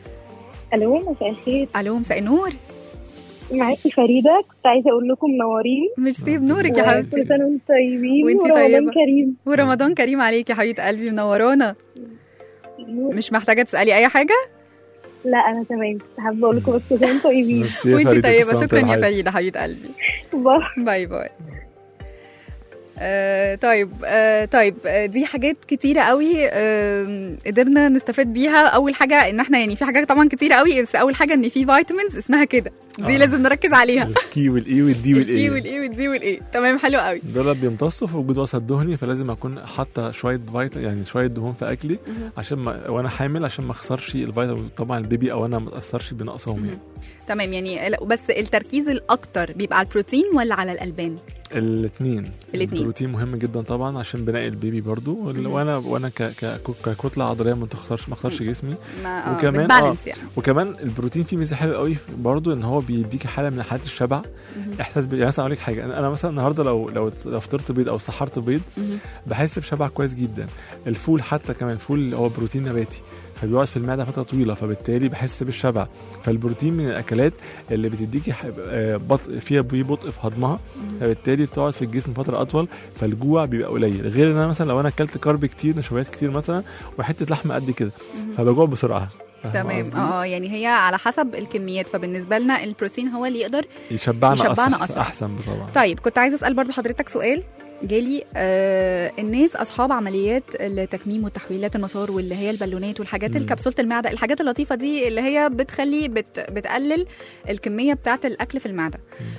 Speaker 6: الو مساء الخير
Speaker 2: الو مساء النور
Speaker 6: معاكي فريده كنت عايزه اقول لكم منورين
Speaker 2: ميرسي بنورك يا
Speaker 6: وكل
Speaker 2: حبيبتي
Speaker 6: سنه وانتم طيبين
Speaker 2: وانتي
Speaker 6: ورمضان
Speaker 2: طيبة.
Speaker 6: كريم
Speaker 2: ورمضان كريم عليك يا حبيبه قلبي منورانا مش محتاجه تسالي اي حاجه
Speaker 6: لا انا تمام كنت حابه اقول لكم بس كل سنه وانتم طيبين
Speaker 3: ميرسي يا
Speaker 2: وانتي
Speaker 3: فريدة،
Speaker 2: طيبه
Speaker 3: كل سنة
Speaker 2: شكرا
Speaker 3: وانت
Speaker 2: يا
Speaker 3: طيبة.
Speaker 2: فريده حبيبه قلبي
Speaker 6: باي.
Speaker 2: باي باي آه طيب آه طيب آه دي حاجات كتيرة قوي آه قدرنا نستفاد بيها أول حاجة إن احنا يعني في حاجات طبعا كتيرة قوي بس أول حاجة إن في فيتامينز اسمها كده دي
Speaker 3: آه.
Speaker 2: لازم نركز عليها
Speaker 3: الكي والاي والدي
Speaker 2: الكي
Speaker 3: والاي
Speaker 2: والاي والدي والاي تمام حلو قوي
Speaker 3: دول بيمتصوا في وجود وسط دهني فلازم اكون حاطه شويه فيتا يعني شويه دهون في اكلي عشان ما وانا حامل عشان ما اخسرش الفيتامين طبعا البيبي او انا ما اتاثرش بنقصهم يعني
Speaker 2: تمام يعني لا، بس التركيز الأكتر بيبقى على البروتين ولا على الألبان؟
Speaker 3: الاثنين
Speaker 2: الاتنين.
Speaker 3: البروتين مهم جدا طبعا عشان بناء البيبي برضو وال- وانا وانا ك ك ككتله عضليه ما تخسرش ما اخسرش جسمي
Speaker 2: ما آه
Speaker 3: وكمان
Speaker 2: بتبالانس يعني
Speaker 3: وكمان البروتين فيه ميزه حلوه قوي برضو ان هو بيديكي حاله من حالات الشبع احساس ب... يعني مثلا اقول لك حاجه انا أنا مثلا النهارده لو لو لو فطرت بيض او سحرت بيض
Speaker 2: مهم.
Speaker 3: بحس بشبع كويس جدا الفول حتى كمان الفول هو بروتين نباتي فبيقعد في المعده فتره طويله فبالتالي بحس بالشبع فالبروتين من الاكلات اللي بتديكي ح- آه، بطء فيها بي- بطء في هضمها فبالتالي بتقعد في الجسم فتره اطول فالجوع بيبقى قليل غير ان انا مثلا لو انا اكلت كارب كتير نشويات كتير مثلا وحته لحمه قد كده فبجوع بسرعه فاهمة
Speaker 2: تمام
Speaker 3: قصدي؟
Speaker 2: اه يعني هي على حسب الكميات فبالنسبه لنا البروتين هو اللي يقدر
Speaker 3: يشبعنا,
Speaker 2: يشبعنا
Speaker 3: أصح
Speaker 2: أسرع.
Speaker 3: احسن طبعا
Speaker 2: طيب كنت عايزه اسال برضو حضرتك سؤال جالي آه الناس اصحاب عمليات التكميم وتحويلات المسار واللي هي البالونات والحاجات
Speaker 3: مم.
Speaker 2: الكبسوله المعده الحاجات اللطيفه دي اللي هي بتخلي بت بتقلل الكميه بتاعه الاكل في المعده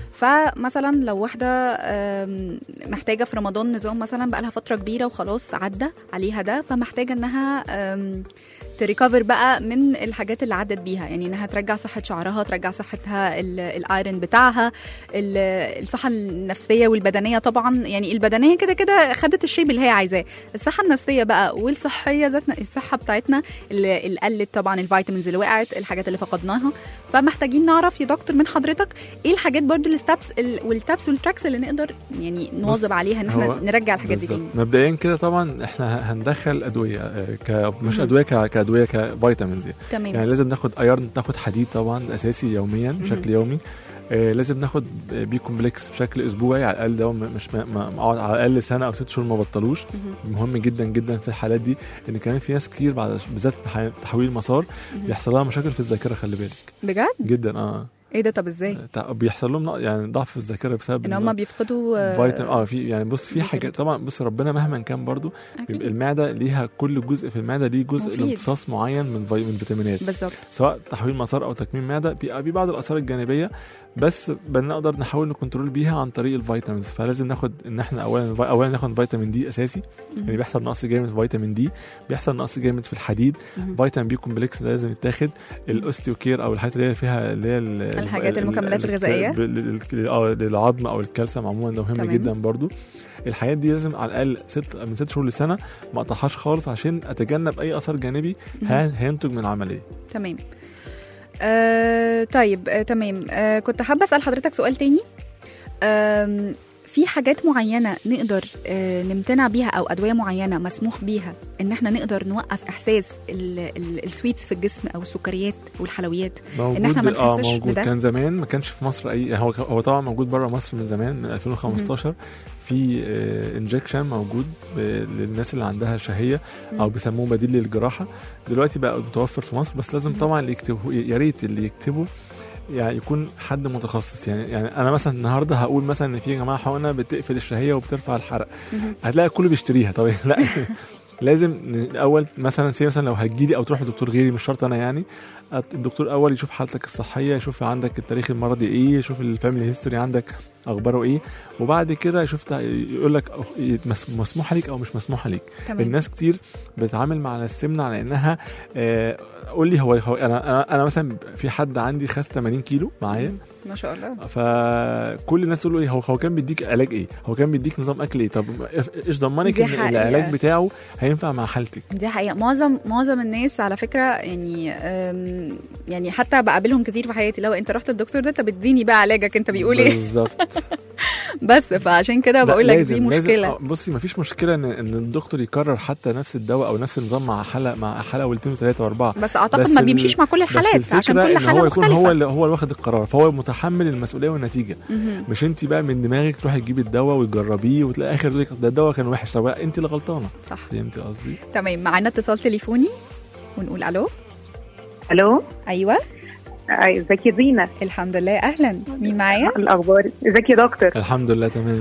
Speaker 2: فمثلا لو واحده آم، محتاجه في رمضان نظام مثلا بقى لها فتره كبيره وخلاص عدى عليها ده فمحتاجه انها آم، تريكفر بقى من الحاجات اللي عدت بيها يعني انها ترجع صحه شعرها ترجع صحتها ال- الايرون بتاعها ال- الصحه النفسيه والبدنيه طبعا يعني البدنيه كده كده خدت الشيب اللي هي عايزاه الصحه النفسيه بقى والصحيه ذاتنا الصحه بتاعتنا اللي اللي قلت طبعا الفيتامينز اللي وقعت الحاجات اللي فقدناها فمحتاجين نعرف يا دكتور من حضرتك ايه الحاجات برضو الستابس والتابس والتراكس اللي نقدر يعني نواظب عليها ان احنا
Speaker 3: هو
Speaker 2: نرجع الحاجات دي
Speaker 3: بالظبط.
Speaker 2: تاني
Speaker 3: مبدئيا كده طبعا احنا هندخل ادويه آه، ك مش
Speaker 2: مهم.
Speaker 3: ادويه ك... كادويه كفيتامينز يعني.
Speaker 2: تمام
Speaker 3: يعني لازم ناخد ايرن ناخد حديد طبعا اساسي يوميا بشكل يومي آه لازم ناخد بي كومبلكس بشكل اسبوعي على الاقل ده م- مش ما- ما- اقعد على الاقل سنه او ست شهور ما بطلوش
Speaker 2: مهم.
Speaker 3: مهم جدا جدا في الحالات دي ان كمان في ناس كتير بعد بالذات بح- تحويل المسار بيحصل لها مشاكل في الذاكره خلي بالك
Speaker 2: بجد
Speaker 3: جدا اه
Speaker 2: ايه ده طب ازاي
Speaker 3: تع- بيحصل لهم نق- يعني ضعف في الذاكره بسبب
Speaker 2: ان
Speaker 3: إن
Speaker 2: هم بيفقدوا آه،
Speaker 3: فيتامين اه في يعني بص في
Speaker 2: دي
Speaker 3: حاجات
Speaker 2: كده.
Speaker 3: طبعا بص ربنا مهما كان برضو
Speaker 2: أكيد.
Speaker 3: بيبقى المعده ليها كل جزء في المعده ليه جزء
Speaker 2: مفيد.
Speaker 3: لامتصاص معين من في... من فيتامينات
Speaker 2: بالظبط
Speaker 3: سواء تحويل مسار او تكميم معده في في بعض الاثار الجانبيه بس بنقدر نحاول نكنترول بيها عن طريق الفيتامينز فلازم ناخد ان احنا اولا اولا ناخد فيتامين دي اساسي يعني بيحصل نقص جامد في فيتامين دي بيحصل نقص جامد في الحديد
Speaker 2: مهم.
Speaker 3: فيتامين بي كومبلكس ده لازم يتاخد الاوستيوكير او الحاجات اللي هي فيها اللي هي ال-
Speaker 2: الحاجات
Speaker 3: ال-
Speaker 2: المكملات
Speaker 3: ال-
Speaker 2: الغذائية.
Speaker 3: ال- ال- اه للعظم او الكالسيوم عموما ده مهم
Speaker 2: تمام.
Speaker 3: جدا برضو الحاجات دي لازم على الاقل ست من ست شهور لسنه ما اقطعهاش خالص عشان اتجنب اي اثر جانبي هي- هينتج من العمليه
Speaker 2: تمام آه طيب آه تمام آه كنت حابه اسال حضرتك سؤال تاني آم، في حاجات معينه نقدر آه نمتنع بيها او ادويه معينه مسموح بيها ان احنا نقدر نوقف احساس ال- ال- السويتس في الجسم او السكريات والحلويات
Speaker 3: موجود
Speaker 2: إحنا ما
Speaker 3: اه
Speaker 2: نحسش
Speaker 3: موجود
Speaker 2: بده؟
Speaker 3: كان زمان ما كانش في مصر اي هو هو طبعا موجود بره مصر من زمان من 2015 في انجكشن موجود ب- للناس اللي عندها شهيه او بيسموه بديل للجراحه دلوقتي بقى متوفر في مصر بس لازم طبعا اللي يكتبه يا ريت اللي يكتبه يعني يكون حد متخصص يعني يعني انا مثلا النهارده هقول مثلا ان في يا جماعه حقنه بتقفل الشهيه وبترفع الحرق
Speaker 2: مهم.
Speaker 3: هتلاقي الكل بيشتريها طب لا لازم ن- الاول مثلا سي مثلا لو هتجيلي او تروح لدكتور غيري مش شرط انا يعني أت- الدكتور اول يشوف حالتك الصحيه يشوف عندك التاريخ المرضي ايه يشوف الفاميلي هيستوري عندك اخباره ايه وبعد كده يشوف تع- يقول لك أخ- مس- مسموح ليك او مش مسموح ليك
Speaker 2: تمام
Speaker 3: الناس كتير بتتعامل مع السمنه على انها آه، قول لي هو, هو انا انا انا مثلا في حد عندي خس 80 كيلو معايا
Speaker 2: ما شاء الله
Speaker 3: فكل الناس تقول له ايه هو هو كان بيديك علاج ايه هو كان بيديك نظام اكل ايه طب ايش ضمنك
Speaker 2: دي
Speaker 3: ان
Speaker 2: حقيقة.
Speaker 3: العلاج بتاعه هينفع مع حالتك
Speaker 2: دي حقيقة معظم معظم الناس على فكرة يعني أم، يعني حتى بقابلهم كتير في حياتي لو انت رحت الدكتور ده طب اديني بقى علاجك انت بيقول ايه
Speaker 3: بالظبط
Speaker 2: بس فعشان كده
Speaker 3: لا،
Speaker 2: بقول لك
Speaker 3: لازم-
Speaker 2: دي
Speaker 3: لازم-
Speaker 2: مشكلة
Speaker 3: آه، بصي مفيش مشكله ان ان الدكتور يكرر حتى نفس الدواء او نفس النظام مع حلقه مع حلقه واثنين وثلاثه واربعه
Speaker 2: بس اعتقد
Speaker 3: بس
Speaker 2: ما
Speaker 3: ال-
Speaker 2: بيمشيش مع كل
Speaker 3: بس
Speaker 2: الحالات
Speaker 3: الفكرة
Speaker 2: عشان كل
Speaker 3: إن
Speaker 2: حالة
Speaker 3: هو يكون
Speaker 2: مختلفة
Speaker 3: هو اللي هو اللي واخد القرار فهو متحمل المسؤوليه والنتيجه
Speaker 2: مهم.
Speaker 3: مش انت بقى من دماغك تروحي تجيبي الدواء وتجربيه وتلاقي اخر يقول لك ده الدواء كان وحش طب انت اللي غلطانه
Speaker 2: صح
Speaker 3: فهمتي قصدي؟
Speaker 2: تمام معانا اتصال تليفوني ونقول الو
Speaker 6: الو
Speaker 2: ايوه
Speaker 6: أي، ازيك يا زينة
Speaker 2: الحمد لله اهلا مين معايا
Speaker 6: الاخبار ازيك يا دكتور
Speaker 3: الحمد لله تمام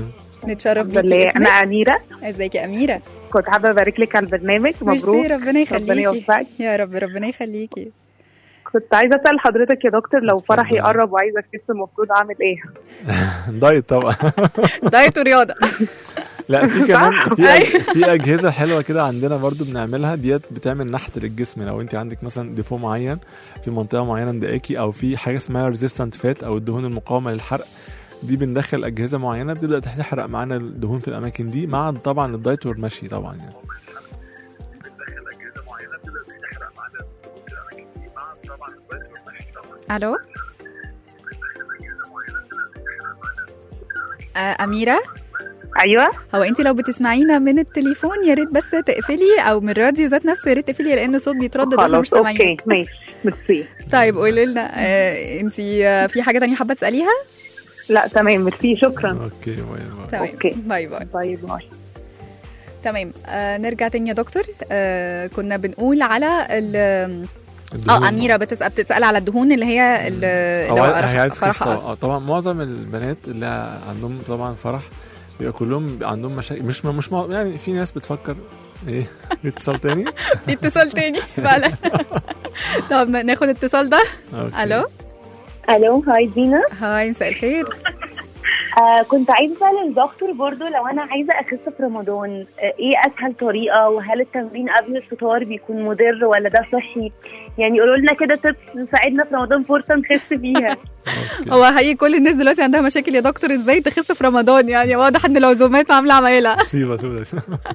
Speaker 2: نتشرف
Speaker 6: الحمد لله
Speaker 2: بيكي
Speaker 6: انا
Speaker 2: اسمك
Speaker 6: اميره
Speaker 2: ازيك يا اميره
Speaker 6: كنت حابه ابارك لك على البرنامج
Speaker 2: ميرسي
Speaker 6: مبروك
Speaker 2: ربنا
Speaker 6: ربنا
Speaker 2: يخليكي
Speaker 6: يوفقك
Speaker 2: يا رب ربنا يخليكي
Speaker 6: كنت عايزه اسال حضرتك يا دكتور لو فرحي
Speaker 3: اتفضلي.
Speaker 6: قرب وعايزه اخس المفروض اعمل ايه
Speaker 3: دايت طبعا
Speaker 2: دايت ورياضه
Speaker 3: لا في كمان في
Speaker 2: أيوة.
Speaker 3: أج... في اجهزه حلوه كده عندنا برضو بنعملها ديت بتعمل نحت للجسم لو انت عندك مثلا ديفو معين في منطقه معينه مضايقاكي او في حاجه اسمها ريزيستنت فات او الدهون المقاومه للحرق دي بندخل اجهزه معينه بتبدا تحرق معانا الدهون في الاماكن دي مع طبعا الدايت والمشي طبعا يعني
Speaker 2: الو آه، أميرة
Speaker 6: ايوه
Speaker 2: هو انت لو بتسمعينا من التليفون يا ريت بس تقفلي او من الراديو ذات نفسه يا ريت تقفلي لان الصوت بيتردد واحنا مش
Speaker 6: خلاص اوكي
Speaker 2: سامعينك
Speaker 6: ماشي ميرسي
Speaker 2: طيب قولي لنا آه انت آه في حاجه تانية حابه تساليها
Speaker 6: لا تمام ميرسي شكرا
Speaker 3: اوكي باي باي.
Speaker 2: تمام
Speaker 6: أوكي.
Speaker 2: باي باي
Speaker 6: باي باي
Speaker 2: تمام آه نرجع تاني يا دكتور آه كنا بنقول على ال
Speaker 3: الدهون.
Speaker 2: اه اميره بتسال بتسال على الدهون اللي هي ال-
Speaker 3: او
Speaker 2: اللي هو
Speaker 3: عايز- هي عايز
Speaker 2: فرح
Speaker 3: تخس طبعا آه، طبعا معظم البنات اللي عندهم طبعا فرح بيبقى كلهم بيبقى عندهم مشاكل مش مش مع- يعني في ناس بتفكر ايه في اتصال تاني
Speaker 2: في اتصال تاني فعلا طب ناخد الاتصال ده
Speaker 3: أوكي.
Speaker 2: الو
Speaker 7: الو هاي دينا
Speaker 2: هاي مساء الخير
Speaker 7: آه كنت عايزه اسال الدكتور برضو لو انا عايزه اخس في رمضان آه ايه اسهل طريقه وهل التمرين قبل الفطار بيكون مضر ولا ده صحي يعني قولوا لنا كده تبس تساعدنا في رمضان فرصه نخس فيها
Speaker 3: أوكي.
Speaker 2: هو هي كل الناس دلوقتي عندها مشاكل يا دكتور ازاي تخس في رمضان يعني واضح ان العزومات عامله عمايلها
Speaker 3: سيبها سيبها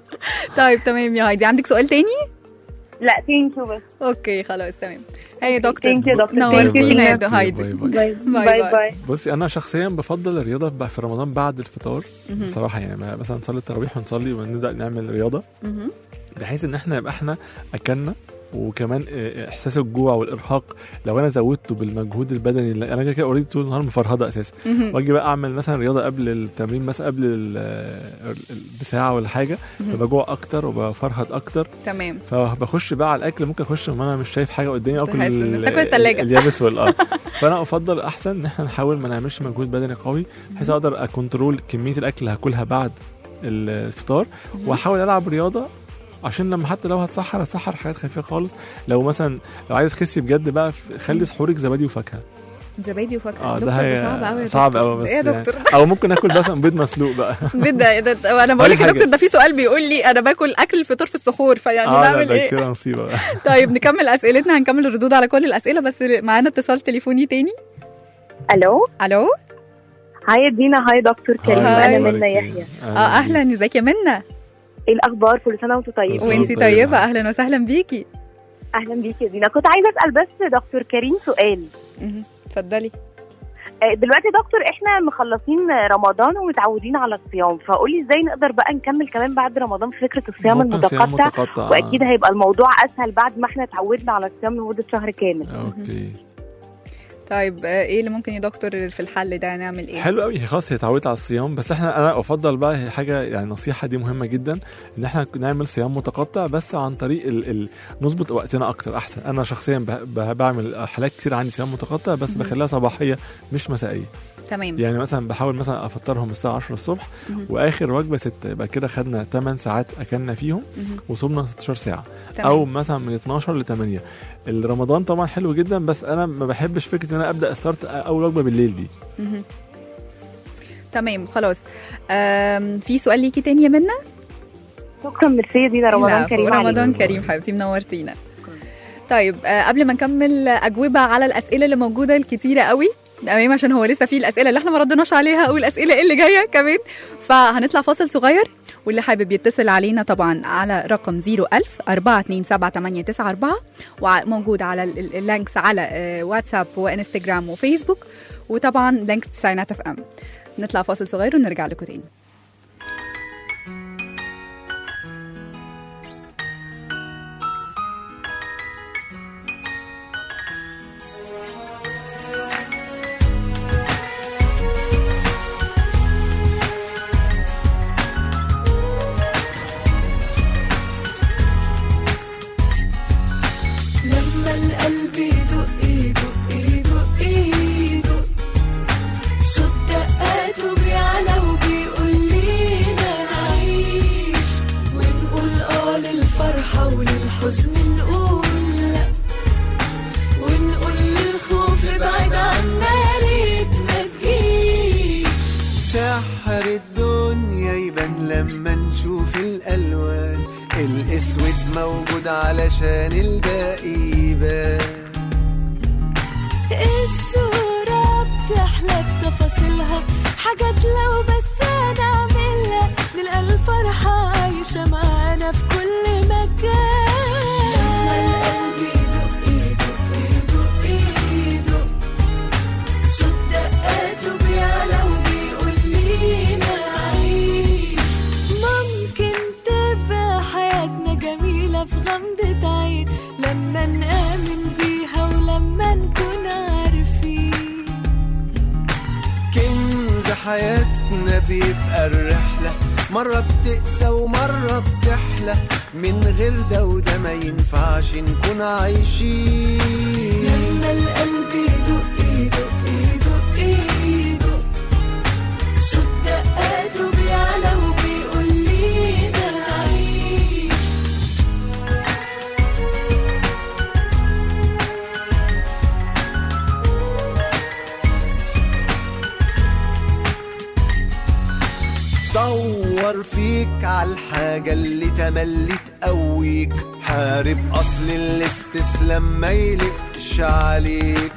Speaker 2: طيب تمام يا هايدي عندك سؤال تاني
Speaker 7: لا ثانك يو بس
Speaker 2: اوكي خلاص تمام هي يا دكتور
Speaker 7: ثانك يو دكتور
Speaker 2: نورتينا يا
Speaker 7: ثانك يو
Speaker 2: هايدي
Speaker 3: باي باي.
Speaker 7: باي
Speaker 2: باي
Speaker 7: باي
Speaker 2: باي.
Speaker 7: باي
Speaker 3: بصي انا شخصيا بفضل الرياضه ب- في رمضان بعد الفطار
Speaker 2: مهم.
Speaker 3: بصراحه يعني ما- مثلا نصلي التراويح ونصلي ونبدا نعمل رياضه
Speaker 2: مهم.
Speaker 3: بحيث ان احنا يبقى احنا اكلنا وكمان آه، احساس الجوع والارهاق لو انا زودته بالمجهود البدني اللي انا كده كده اوريدي طول النهار مفرهده اساسا
Speaker 2: مهم.
Speaker 3: واجي بقى اعمل مثلا رياضه قبل التمرين مثلا قبل ال- ال- بساعه ولا حاجه
Speaker 2: مهم.
Speaker 3: فبجوع اكتر وبفرهد اكتر
Speaker 2: تمام
Speaker 3: فبخش بقى على الاكل ممكن اخش وانا مش شايف حاجه قدامي اكل
Speaker 2: تحس إنك
Speaker 3: ال-
Speaker 2: بتاكل التلاجة.
Speaker 3: اليابس والاه فانا افضل احسن ان احنا نحاول ما نعملش مجهود بدني قوي بحيث اقدر اكنترول كميه الاكل اللي هاكلها بعد الفطار واحاول العب رياضه عشان لما حتى لو هتسحر هتسحر حاجات خفيفه خالص لو مثلا لو عايز تخسي بجد بقى خلي سحورك زبادي وفاكهه
Speaker 2: زبادي وفاكهه
Speaker 3: اه
Speaker 2: دكتور
Speaker 3: ده هي
Speaker 2: صعب قوي
Speaker 3: صعب قوي بس
Speaker 2: ايه يا
Speaker 3: يعني.
Speaker 2: دكتور
Speaker 3: او ممكن اكل مثلا بيض مسلوق بقى
Speaker 2: بدا ده انا بقول لك يا
Speaker 3: حاجة.
Speaker 2: دكتور ده في سؤال بيقول لي انا باكل اكل الفطور في السحور فيعني
Speaker 3: اه لا
Speaker 2: بعمل
Speaker 3: ده
Speaker 2: ايه
Speaker 3: كده مصيبه بقى
Speaker 2: طيب نكمل اسئلتنا هنكمل الردود على كل الاسئله بس معانا اتصال تليفوني تاني
Speaker 7: الو
Speaker 2: الو
Speaker 6: هاي دينا هاي دكتور كريم
Speaker 2: هاي.
Speaker 6: انا
Speaker 3: أخبارك
Speaker 6: منى
Speaker 3: إيه؟
Speaker 6: يحيى
Speaker 2: اه اهلا ازيك يا منى
Speaker 6: ايه الاخبار كل سنه وانتم طيبين
Speaker 3: سنة
Speaker 2: وانتي
Speaker 3: طيبة.
Speaker 2: طيبه اهلا وسهلا بيكي
Speaker 6: اهلا بيك يا دينا كنت عايزه اسال بس دكتور كريم سؤال
Speaker 2: مهم. اتفضلي
Speaker 6: آه، دلوقتي يا دكتور احنا مخلصين رمضان ومتعودين على الصيام فقولي ازاي نقدر بقى نكمل كمان بعد رمضان في فكره الصيام
Speaker 3: ممكن صيام
Speaker 6: المتقطع
Speaker 3: متقطع آه.
Speaker 6: واكيد هيبقى الموضوع اسهل بعد ما احنا اتعودنا على الصيام لمده شهر كامل
Speaker 3: اوكي
Speaker 2: طيب آه، ايه اللي ممكن يا دكتور في الحل ده نعمل ايه
Speaker 3: حلو قوي هي خلاص هي اتعودت على الصيام بس احنا انا افضل بقى هي حاجه يعني النصيحه دي مهمه جدا ان احنا نعمل صيام متقطع بس عن طريق ال ال نظبط وقتنا اكتر احسن انا شخصيا ب- ب- بعمل حالات كتير عندي صيام متقطع بس
Speaker 2: مهم.
Speaker 3: بخليها صباحيه مش مسائيه
Speaker 2: تمام
Speaker 3: يعني مثلا بحاول مثلا افطرهم الساعه 10 الصبح
Speaker 2: مهم.
Speaker 3: واخر وجبه 6 يبقى كده خدنا 8 ساعات اكلنا فيهم
Speaker 2: مهم.
Speaker 3: وصومنا 16 ساعه
Speaker 2: تمام.
Speaker 3: او مثلا من 12 ل 8 الرمضان طبعا حلو جدا بس انا ما بحبش فكره ان انا ابدا ستارت اول وجبه بالليل دي
Speaker 2: مهم. تمام خلاص آم، في سؤال ليكي تاني يا منى
Speaker 6: شكرا ميرسي يا دينا رمضان
Speaker 2: لا،
Speaker 6: كريم
Speaker 2: رمضان
Speaker 6: عليك
Speaker 2: كريم حبيبتي منورتينا طيب آه، قبل ما نكمل اجوبه على الاسئله اللي موجوده الكتيره قوي تمام عشان هو لسه في الاسئله اللي احنا ما ردناش عليها والاسئله اللي جايه كمان فهنطلع فاصل صغير واللي حابب يتصل علينا طبعا على رقم 01000 427 وموجود على ال- ال- اللينكس على آه، واتساب وانستجرام وفيسبوك وطبعا لينكس تسعينات اف ام نطلع فاصل صغير ونرجع لكم تاني
Speaker 8: لما القلب يدق يدق يدق يدق صوت دقاته بيعلى وبيقول
Speaker 9: موجود علشان الباقي يبان
Speaker 8: الصورة بتحلى بتفاصيلها حاجات لو بس هنعملها نلقى الفرحة عايشة معانا في كل مكان لما القلب يدق يدق يدق يدق صوت دقاته بيعلى وبيقول لينا عيش ممكن تبقى حياتنا جميلة في غمضة عين لما نآمن بيها ولما نكون عارفين
Speaker 9: كنز حياتنا بيبقى الرحلة مرة بتقسى ومرة بتحلى من غير ده وده ما ينفعش نكون عايشين
Speaker 8: لما القلب يدق يدق يدق يدق صوت دقاته بيعلى وبيقول لينا عيش
Speaker 9: دور فيك على الحاجة اللي تملي تقويك حارب أصل الاستسلام ما يلقش عليك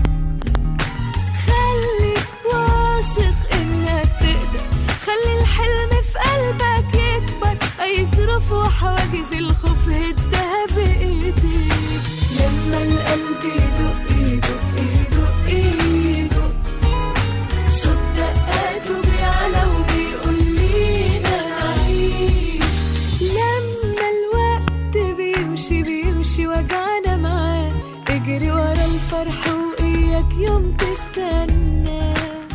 Speaker 8: خليك واثق انك تقدر خلي الحلم في قلبك يكبر اي ظروف وحواجز الخوف هدها بايديك لما القلب يدق يدق يدق يدق صوت دقاته بيعلى وبيقول لينا عيش لما الوقت بيمشي بيمشي وجعنا معاه اجري ورا الفرح واياك يوم تستنى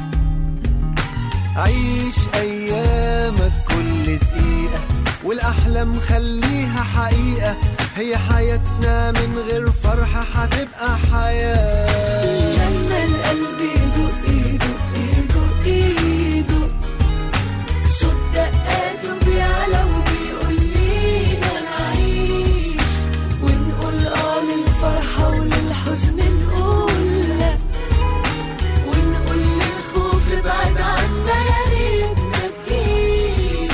Speaker 9: عيش أيامك كل دقيقة والأحلام خليها حقيقة هي حياتنا من غير فرحة هتبقى حياة
Speaker 8: لما القلب يدق يدق يدق يدق صوت دقاته بيعلى وبيقول لينا نعيش ونقول اه للفرحة وللحزن نقول لا ونقول للخوف ابعد عنا يا ريت ما تجيش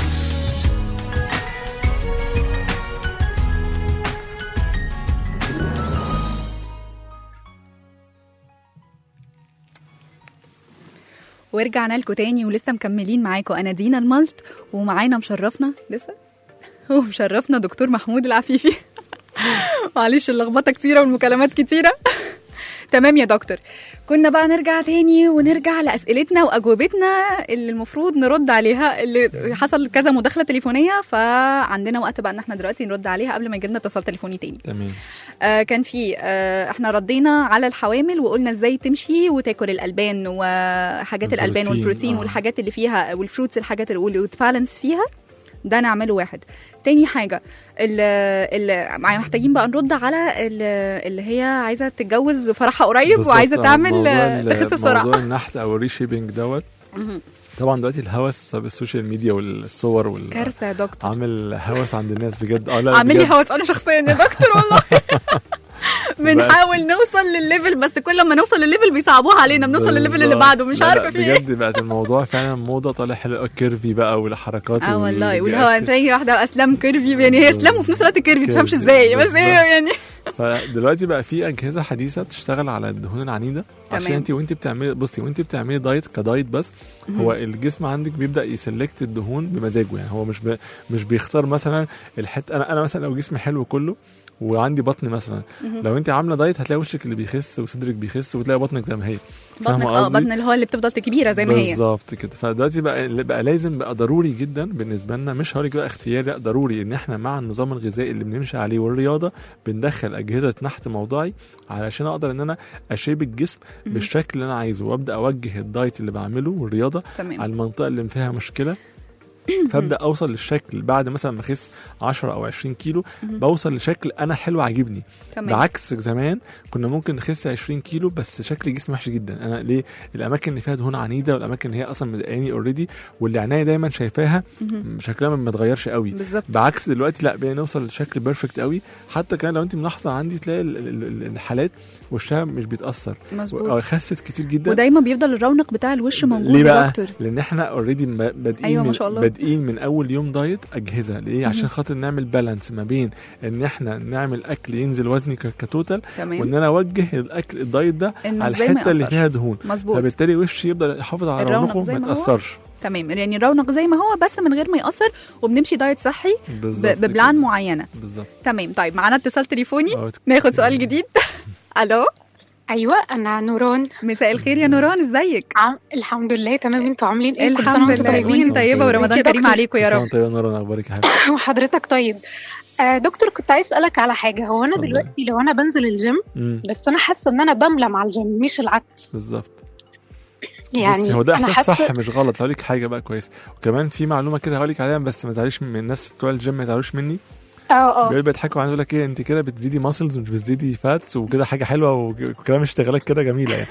Speaker 2: ورجعنا لكم تاني ولسه مكملين معاكم انا دينا الملط ومعانا مشرفنا لسه ومشرفنا دكتور محمود العفيفي معلش اللخبطه كتيره والمكالمات كتيره تمام يا دكتور كنا بقى نرجع تاني ونرجع لاسئلتنا واجوبتنا اللي المفروض نرد عليها اللي حصل كذا مداخله تليفونيه فعندنا وقت بقى ان احنا دلوقتي نرد عليها قبل ما يجيلنا اتصال تليفوني تاني
Speaker 3: تمام
Speaker 2: آه كان في آه احنا ردينا على الحوامل وقلنا ازاي تمشي وتاكل الالبان وحاجات الالبان
Speaker 3: البروتين،
Speaker 2: والبروتين
Speaker 3: آه.
Speaker 2: والحاجات اللي فيها والفروتس الحاجات اللي وتبالانس فيها ده نعمله واحد تاني حاجة اللي محتاجين بقى نرد على ال- اللي هي عايزة تتجوز فرحها قريب
Speaker 3: بالظبط،
Speaker 2: وعايزة
Speaker 3: آه،
Speaker 2: تعمل
Speaker 3: موضوع
Speaker 2: آه،
Speaker 3: ال-
Speaker 2: تخس بسرعة
Speaker 3: موضوع النحت او الريشيبنج دوت
Speaker 2: مهم.
Speaker 3: طبعا دلوقتي الهوس بسبب السوشيال ميديا والصور وال
Speaker 2: كارثة يا دكتور
Speaker 3: عامل هوس عند الناس بجد اه لا
Speaker 2: عامل لي
Speaker 3: بجد.
Speaker 2: هوس انا شخصيا يا دكتور والله بنحاول نوصل للليفل بس كل ما نوصل للليفل بيصعبوها علينا بنوصل للليفل اللي
Speaker 3: بالظبط.
Speaker 2: بعده مش
Speaker 3: لا،
Speaker 2: عارفه
Speaker 3: لا،
Speaker 2: في ايه
Speaker 3: بجد بقت الموضوع فعلا موضه طالع حلو كيرفي بقى والحركات
Speaker 2: اه والله
Speaker 3: وال-
Speaker 2: واللي هو تلاقي واحده اسلام كيرفي يعني هي اسلام وفي نفس الوقت كيرفي تفهمش
Speaker 3: كيرفي،
Speaker 2: ازاي بس
Speaker 3: بالظبط.
Speaker 2: هي يعني
Speaker 3: فدلوقتي بقى في اجهزه حديثه بتشتغل على الدهون العنيده
Speaker 2: تمام.
Speaker 3: عشان انت وانت بتعملي بصي وانت بتعملي دايت كدايت بس هو الجسم عندك بيبدا يسلكت الدهون بمزاجه يعني هو مش ب... مش بيختار مثلا الحته انا انا مثلا لو جسمي حلو كله وعندي بطن مثلا لو انت عامله دايت هتلاقي وشك اللي بيخس وصدرك بيخس وتلاقي بطنك زي ما هي
Speaker 2: بطنك
Speaker 3: فاهمة
Speaker 2: اه
Speaker 3: قصدي؟
Speaker 2: بطن اللي هو اللي بتفضل كبيره زي ما هي
Speaker 3: بالظبط كده فدلوقتي بقى اللي بقى لازم بقى ضروري جدا بالنسبه لنا مش هقول لك بقى اختياري لا ضروري ان احنا مع النظام الغذائي اللي بنمشي عليه والرياضه بندخل اجهزه نحت موضعي علشان اقدر ان انا اشيب الجسم بالشكل اللي انا عايزه وابدا اوجه الدايت اللي بعمله والرياضه
Speaker 2: تمام
Speaker 3: على المنطقه اللي فيها مشكله فابدا اوصل للشكل بعد مثلا ما اخس 10 او 20 كيلو بوصل لشكل انا حلو عاجبني
Speaker 2: تمام
Speaker 3: بعكس زمان كنا ممكن نخس 20 كيلو بس شكل جسمي وحش جدا انا ليه الاماكن اللي فيها دهون عنيده والاماكن اللي هي اصلا مضايقاني اوريدي واللي عينيا دايما شايفاها شكلها ما اتغيرش قوي
Speaker 2: بالظبط
Speaker 3: بعكس دلوقتي لا بقينا نوصل لشكل بيرفكت قوي حتى كمان لو انت ملاحظه عندي تلاقي ال- ال- ال- الحالات وشها مش بيتاثر و-
Speaker 2: مظبوط
Speaker 3: خست كتير جدا
Speaker 2: ودايما بيفضل الرونق بتاع الوش موجود
Speaker 3: ليه
Speaker 2: يا
Speaker 3: بقى؟
Speaker 2: دكتور
Speaker 3: لان احنا اوريدي بادئين
Speaker 2: أيوة ما
Speaker 3: من-
Speaker 2: شاء الله.
Speaker 3: بادئين بادئين من اول يوم دايت اجهزه ليه عشان خاطر نعمل بالانس ما بين ان احنا نعمل اكل ينزل وزني ك- كتوتال وان
Speaker 2: تمام
Speaker 3: انا اوجه الاكل الدايت ده
Speaker 2: إنه
Speaker 3: على
Speaker 2: إزاي ما
Speaker 3: الحته اللي
Speaker 2: يأثرش.
Speaker 3: فيها دهون
Speaker 2: مظبوط
Speaker 3: فبالتالي وشي يفضل يحافظ على
Speaker 2: الرونق
Speaker 3: رونقه
Speaker 2: زي
Speaker 3: ما
Speaker 2: ما هو.
Speaker 3: يتاثرش
Speaker 2: تمام يعني الرونق زي ما هو بس من غير ما يأثر وبنمشي دايت صحي ب-
Speaker 3: بالظبط
Speaker 2: ببلان
Speaker 3: كده.
Speaker 2: معينه
Speaker 3: بالظبط
Speaker 2: تمام طيب معانا اتصال تليفوني
Speaker 3: اه
Speaker 2: ناخد سؤال جديد الو
Speaker 10: ايوه انا نوران
Speaker 2: مساء الخير يا نوران ازيك
Speaker 10: عم... الحمد لله تمام انتوا عاملين ايه كل سنه
Speaker 2: الحمد
Speaker 10: وانتم
Speaker 2: لله
Speaker 10: طيبين
Speaker 2: وانت طيبه
Speaker 3: طيب.
Speaker 2: ورمضان
Speaker 10: وانت يا
Speaker 2: كريم
Speaker 10: دكتور.
Speaker 2: عليكم يا
Speaker 3: كل سنة
Speaker 2: رب
Speaker 3: وانت طيبة يا نوران اخبارك يا حبيبي
Speaker 10: وحضرتك طيب آه دكتور كنت عايز اسالك على حاجه هو انا
Speaker 3: اتفضلي.
Speaker 10: دلوقتي لو انا بنزل الجيم
Speaker 3: مم،
Speaker 10: بس انا حاسه ان انا بملى مع الجيم مش العكس
Speaker 3: بالظبط
Speaker 10: يعني
Speaker 3: بصي هو ده
Speaker 10: انا
Speaker 3: احساس
Speaker 10: حاسه
Speaker 3: صح مش غلط هقول لك حاجه بقى كويس وكمان في معلومه كده هقول لك عليها بس ما تزعليش من الناس بتوع الجيم ما يزعلوش مني
Speaker 10: اه اه
Speaker 3: بيقعدوا بيضحكوا عليا يقول لك ايه انت كده بتزيدي ماسلز مش بتزيدي فاتس وكده حاجه حلوه وكلام اشتغالات كده جميله يعني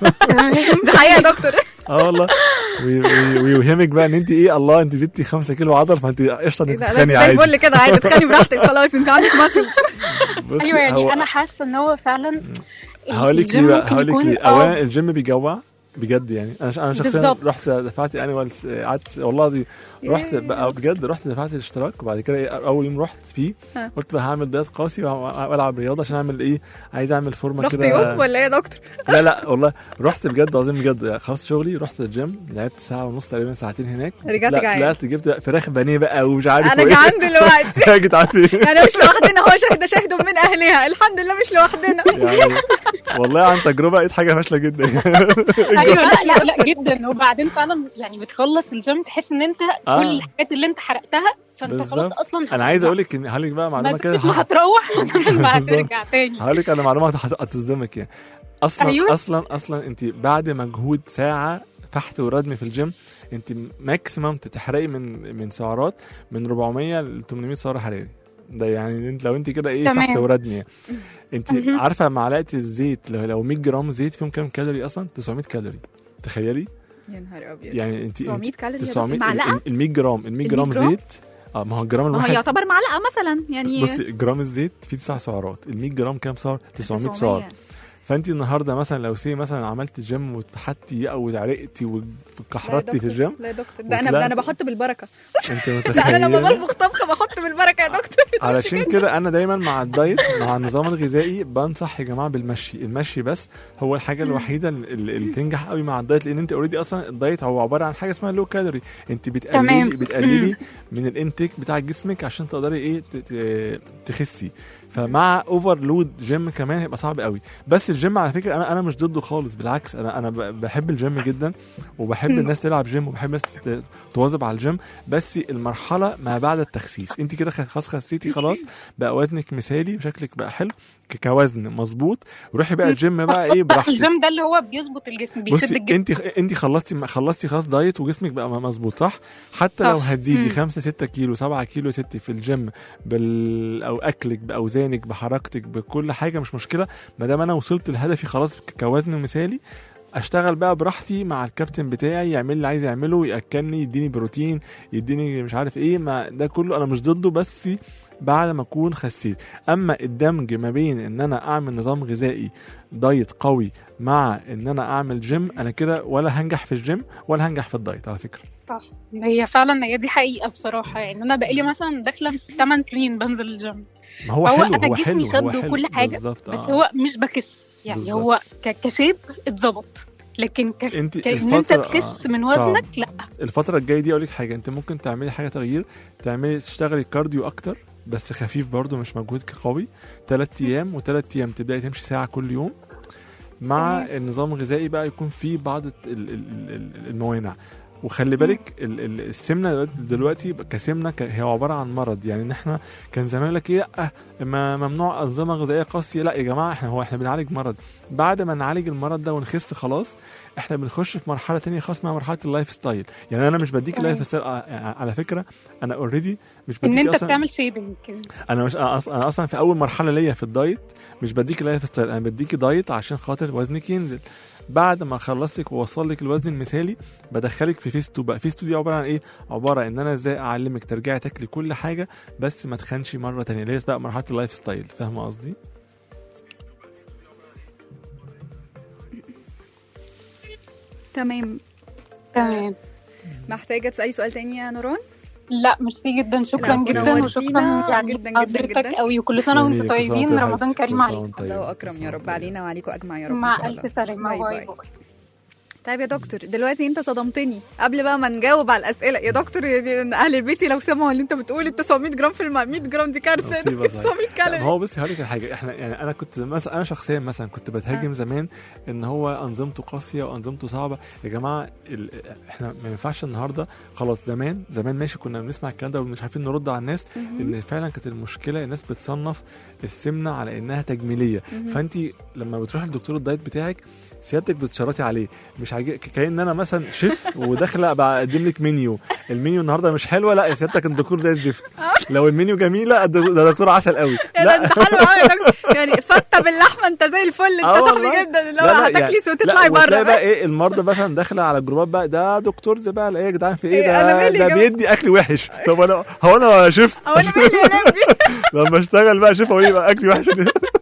Speaker 2: ده حقيقه يا دكتور
Speaker 3: اه والله وي- وي- ويوهمك بقى ان انت ايه الله انت زدتي 5 كيلو عضل فانت قشطه انك
Speaker 2: ده- ده
Speaker 3: تتخاني
Speaker 2: زي
Speaker 3: عادي
Speaker 2: الفل كده عادي تخاني براحتك خلاص انت عندك مصل
Speaker 3: بصي،
Speaker 10: ايوه يعني
Speaker 3: هو-
Speaker 10: انا حاسه ان هو فعلا
Speaker 3: هقول لك ليه
Speaker 10: الجيم
Speaker 3: بقى
Speaker 10: ممكن
Speaker 3: هقول لك
Speaker 10: يكون-
Speaker 3: ليه
Speaker 10: اه
Speaker 3: اولا الجيم بيجوع بجد يعني انا انا شخصيا
Speaker 10: بالظبط.
Speaker 3: رحت دفعت يعني قعدت والله دي رحت بقى بجد رحت دفعت الاشتراك وبعد كده إيه، اول يوم رحت فيه
Speaker 2: ها.
Speaker 3: قلت بقى هعمل دايت قاسي وأ- والعب رياضه عشان اعمل ايه عايز اعمل فورمه
Speaker 2: رحت
Speaker 3: كده
Speaker 2: يوم ولا ايه يا دكتور
Speaker 3: لا لا والله رحت بجد عظيم بجد خلصت شغلي رحت الجيم لعبت ساعه ونص تقريبا ساعتين هناك
Speaker 2: رجعت
Speaker 3: لا
Speaker 2: جعان.
Speaker 3: طلعت جبت فراخ بانيه بقى ومش عارف
Speaker 2: انا
Speaker 3: وإيه.
Speaker 2: جعان دلوقتي
Speaker 3: يا جدعان في إيه؟
Speaker 2: انا مش لوحدنا هو شاهد شاهد من اهلها الحمد لله مش لوحدنا
Speaker 3: يعني والله عن تجربه لقيت حاجه فاشله جدا
Speaker 10: ايوه لا لا لا جدا وبعدين فعلا يعني بتخلص الجيم تحس ان انت
Speaker 3: آه.
Speaker 10: كل الحاجات اللي انت حرقتها فانت خلاص
Speaker 3: بالظبط.
Speaker 10: اصلا
Speaker 3: انا عايز اقول لك ان هقول لك بقى معلومه كده
Speaker 10: مسافة ما هتروح مسافة ما
Speaker 3: بالظبط.
Speaker 10: هترجع تاني
Speaker 3: هقول لك انا معلومه هت- هتصدمك يعني اصلا
Speaker 10: أيوة.
Speaker 3: أيوة. اصلا اصلا انت بعد مجهود ساعه فحت وردم في الجيم انت ماكسيمم تتحرقي من من سعرات من 400 ل 800 سعر حراري ده يعني انت لو انت كده ايه
Speaker 10: تمام.
Speaker 3: فحت وردم يعني انت
Speaker 10: مهم.
Speaker 3: عارفه معلقه الزيت لو لو 100 جرام زيت فيهم كام كالوري اصلا 900 كالوري تخيلي
Speaker 2: يا نهار ابيض
Speaker 3: يعني انت
Speaker 2: 900 كالوري يا دكتور.
Speaker 3: 900
Speaker 2: معلقه
Speaker 3: ال 100 جرام ال 100
Speaker 2: ال 100
Speaker 3: جرام
Speaker 2: جرام؟
Speaker 3: زيت اه ما هو الجرام
Speaker 2: ما هو
Speaker 3: الواحد
Speaker 2: يعتبر معلقه مثلا يعني
Speaker 3: بصي جرام الزيت فيه تسع سعرات ال 100 جرام كام سعر 900 سعر فانت النهارده مثلا لو سي مثلا عملتي جيم واتفحتي او اتعرقتي وكحرتي في الجيم
Speaker 2: لا يا دكتور ده انا
Speaker 3: وطلعت-
Speaker 2: ده انا بحط بالبركه
Speaker 3: انت
Speaker 2: لا انا لما
Speaker 3: متخيله
Speaker 2: بطبخ طبخه بحط بالبركه يا دكتور
Speaker 3: علشان كده انا دايما مع الدايت مع النظام الغذائي بنصح يا جماعه بالمشي المشي بس هو الحاجه الوحيده اللي, اللي تنجح قوي مع الدايت لان انت اوريدي اصلا الدايت هو عباره عن حاجه اسمها لو كالوري انت
Speaker 10: تمام.
Speaker 3: بتقللي بتقللي من الانتيك بتاع جسمك عشان تقدري ايه ت- ت- تخسي فمع اوفرلود جيم كمان هيبقى صعب قوي بس الجيم على فكره انا انا مش ضده خالص بالعكس انا انا ب- بحب الجيم جدا وبحب الناس تلعب جيم وبحب الناس تت- تواظب على الجيم بس المرحله ما بعد التخسيس انت كده خ- خلاص خسيتي خلاص بقى وزنك مثالي وشكلك بقى حلو ك- كوزن مظبوط روحي بقى الجيم بقى ايه براحتك
Speaker 10: الجيم ده اللي هو بيظبط الجسم بيشد
Speaker 3: بصي
Speaker 10: الجسم
Speaker 3: انت انت خلصتي خلصتي خلاص دايت وجسمك بقى مظبوط صح حتى
Speaker 10: صح.
Speaker 3: لو هتزيدي
Speaker 10: مم.
Speaker 3: 5 6 كيلو 7 كيلو ستي في الجيم بال او اكلك باوزانك بحركتك بكل حاجه مش مشكله ما دام انا وصلت لهدفي خلاص ك- كوزن مثالي اشتغل بقى براحتي مع الكابتن بتاعي يعمل اللي عايز يعمله ياكلني يديني بروتين يديني مش عارف ايه ما ده كله انا مش ضده بس بعد ما اكون خسيت اما الدمج ما بين ان انا اعمل نظام غذائي دايت قوي مع ان انا اعمل جيم انا كده ولا هنجح في الجيم ولا هنجح في الدايت على فكره
Speaker 10: صح هي فعلا هي دي حقيقة بصراحة يعني أنا بقالي مثلا داخلة في 8 سنين بنزل الجيم
Speaker 3: ما هو,
Speaker 10: هو
Speaker 3: حلو
Speaker 10: أنا
Speaker 3: هو
Speaker 10: جسمي
Speaker 3: حلو
Speaker 10: شد
Speaker 3: هو حلو
Speaker 10: وكل حاجة،
Speaker 3: بالظبط
Speaker 10: بس
Speaker 3: آه.
Speaker 10: هو مش بخس يعني
Speaker 3: بالظبط.
Speaker 10: هو ك- كشيب اتظبط لكن ك...
Speaker 3: انت
Speaker 10: كأن انت
Speaker 3: الفترة-
Speaker 10: تخس
Speaker 3: آه،
Speaker 10: من
Speaker 3: صعب.
Speaker 10: وزنك لا
Speaker 3: الفترة الجاية دي اقول لك حاجة انت ممكن تعملي حاجة تغيير تعملي تشتغلي كارديو اكتر بس خفيف برضو مش مجهود قوي ثلاث ايام وثلاث ايام تبداي تمشي ساعة كل يوم مع النظام الغذائي بقى يكون فيه بعض الت- ال- ال- ال- الموانع وخلي بالك ال- ال- السمنه دلوقتي- دلوقتي كسمنه ك- هي عباره عن مرض يعني ان احنا كان زمان يقول لك ايه لا ما ممنوع انظمه غذائيه قاسيه لا يا جماعه احنا هو احنا بنعالج مرض بعد ما نعالج المرض ده ونخس خلاص احنا بنخش في مرحله تانية خاص اسمها مرحله اللايف ستايل يعني انا مش بديك
Speaker 10: تمام.
Speaker 3: لايف ستايل ع- على فكره انا اوريدي مش
Speaker 10: ان
Speaker 3: بديك
Speaker 10: انت
Speaker 3: اصلا
Speaker 10: بتعمل شيبنج
Speaker 3: انا مش انا أص- أنا اصلا في اول مرحله ليا في الدايت مش بديك لايف ستايل انا بديكي دايت عشان خاطر وزنك ينزل بعد ما اخلصك واوصل لك الوزن المثالي بدخلك في فيس 2 بقى فيس 2 دي عباره عن ايه عباره ان انا ازاي اعلمك ترجعي تاكلي كل حاجه بس ما تخنش مره تانية اللي هي بقى مرحله اللايف ستايل فاهمه قصدي
Speaker 2: تمام
Speaker 10: تمام
Speaker 2: محتاجه تسالي سؤال تاني يا نوران
Speaker 10: لا ميرسي جدا شكرا
Speaker 2: لا،
Speaker 10: جدا
Speaker 2: نورتينا
Speaker 10: وشكرا يعني
Speaker 2: جدا جدا
Speaker 10: حضرتك
Speaker 2: جدا.
Speaker 10: قوي وكل سنه وانتم
Speaker 3: تسلمي لي، كل سنة
Speaker 10: طيبين
Speaker 3: وانت
Speaker 10: رمضان
Speaker 3: بخير.
Speaker 10: كريم
Speaker 3: كل سنة
Speaker 10: عليكم
Speaker 3: وانت طيب.
Speaker 2: الله اكرم يا رب علينا وعليكم اجمع يا رب إن
Speaker 10: مع
Speaker 2: شاء الله.
Speaker 10: الف سلامه
Speaker 2: باي
Speaker 10: باي
Speaker 2: باي.
Speaker 10: باي
Speaker 2: طيب يا دكتور دلوقتي انت صدمتني قبل بقى ما نجاوب على الاسئله يا دكتور يا اهل البيت لو سمعوا اللي انت بتقول ال 900 جرام في الماء 100 جرام دي كارثه
Speaker 3: مصيبة صحيح.
Speaker 2: 900
Speaker 3: لا،
Speaker 2: كالوري
Speaker 3: ما هو بصي هقول لك على حاجه احنا يعني انا كنت مثلا انا شخصيا مثلا كنت بتهاجم زمان ان هو انظمته قاسيه وانظمته صعبه يا جماعه ال... احنا ما ينفعش النهارده خلاص زمان زمان ماشي كنا بنسمع الكلام ده ومش عارفين نرد على الناس ان فعلا كانت المشكله الناس بتصنف السمنه على انها تجميليه فانت لما بتروحي لدكتور الدايت بتاعك سيادتك بتشرطي عليه مش عاجب كأن انا مثلا شيف وداخله بقدم لك منيو المنيو النهارده مش حلوه لا يا سيادتك الدكتور زي الزفت لو المنيو جميله الد- ده دكتور عسل قوي
Speaker 2: يا ده انت حلو قوي يا دكتور يعني فته باللحمه انت زي الفل انت
Speaker 3: آه
Speaker 2: صاحبي
Speaker 3: والله.
Speaker 2: جدا اللي
Speaker 3: لا،
Speaker 2: هو
Speaker 3: لا،
Speaker 2: هتاكلي
Speaker 3: يعني-
Speaker 2: وتطلعي
Speaker 3: لا، وتلاقي بقى
Speaker 2: بره
Speaker 3: ايه المرضى مثلا داخله على الجروبات بقى ده دكتور زباله ايه يا جدعان في ايه
Speaker 2: إيه، أنا
Speaker 3: ده
Speaker 2: مالي
Speaker 3: ده
Speaker 2: يا جماعة؟
Speaker 3: بيدي اكل وحش طب انا هو انا شيف
Speaker 2: او انا مالي يا لمبي
Speaker 3: لما اشتغل بقى شيف هو يبقى اكلي وحش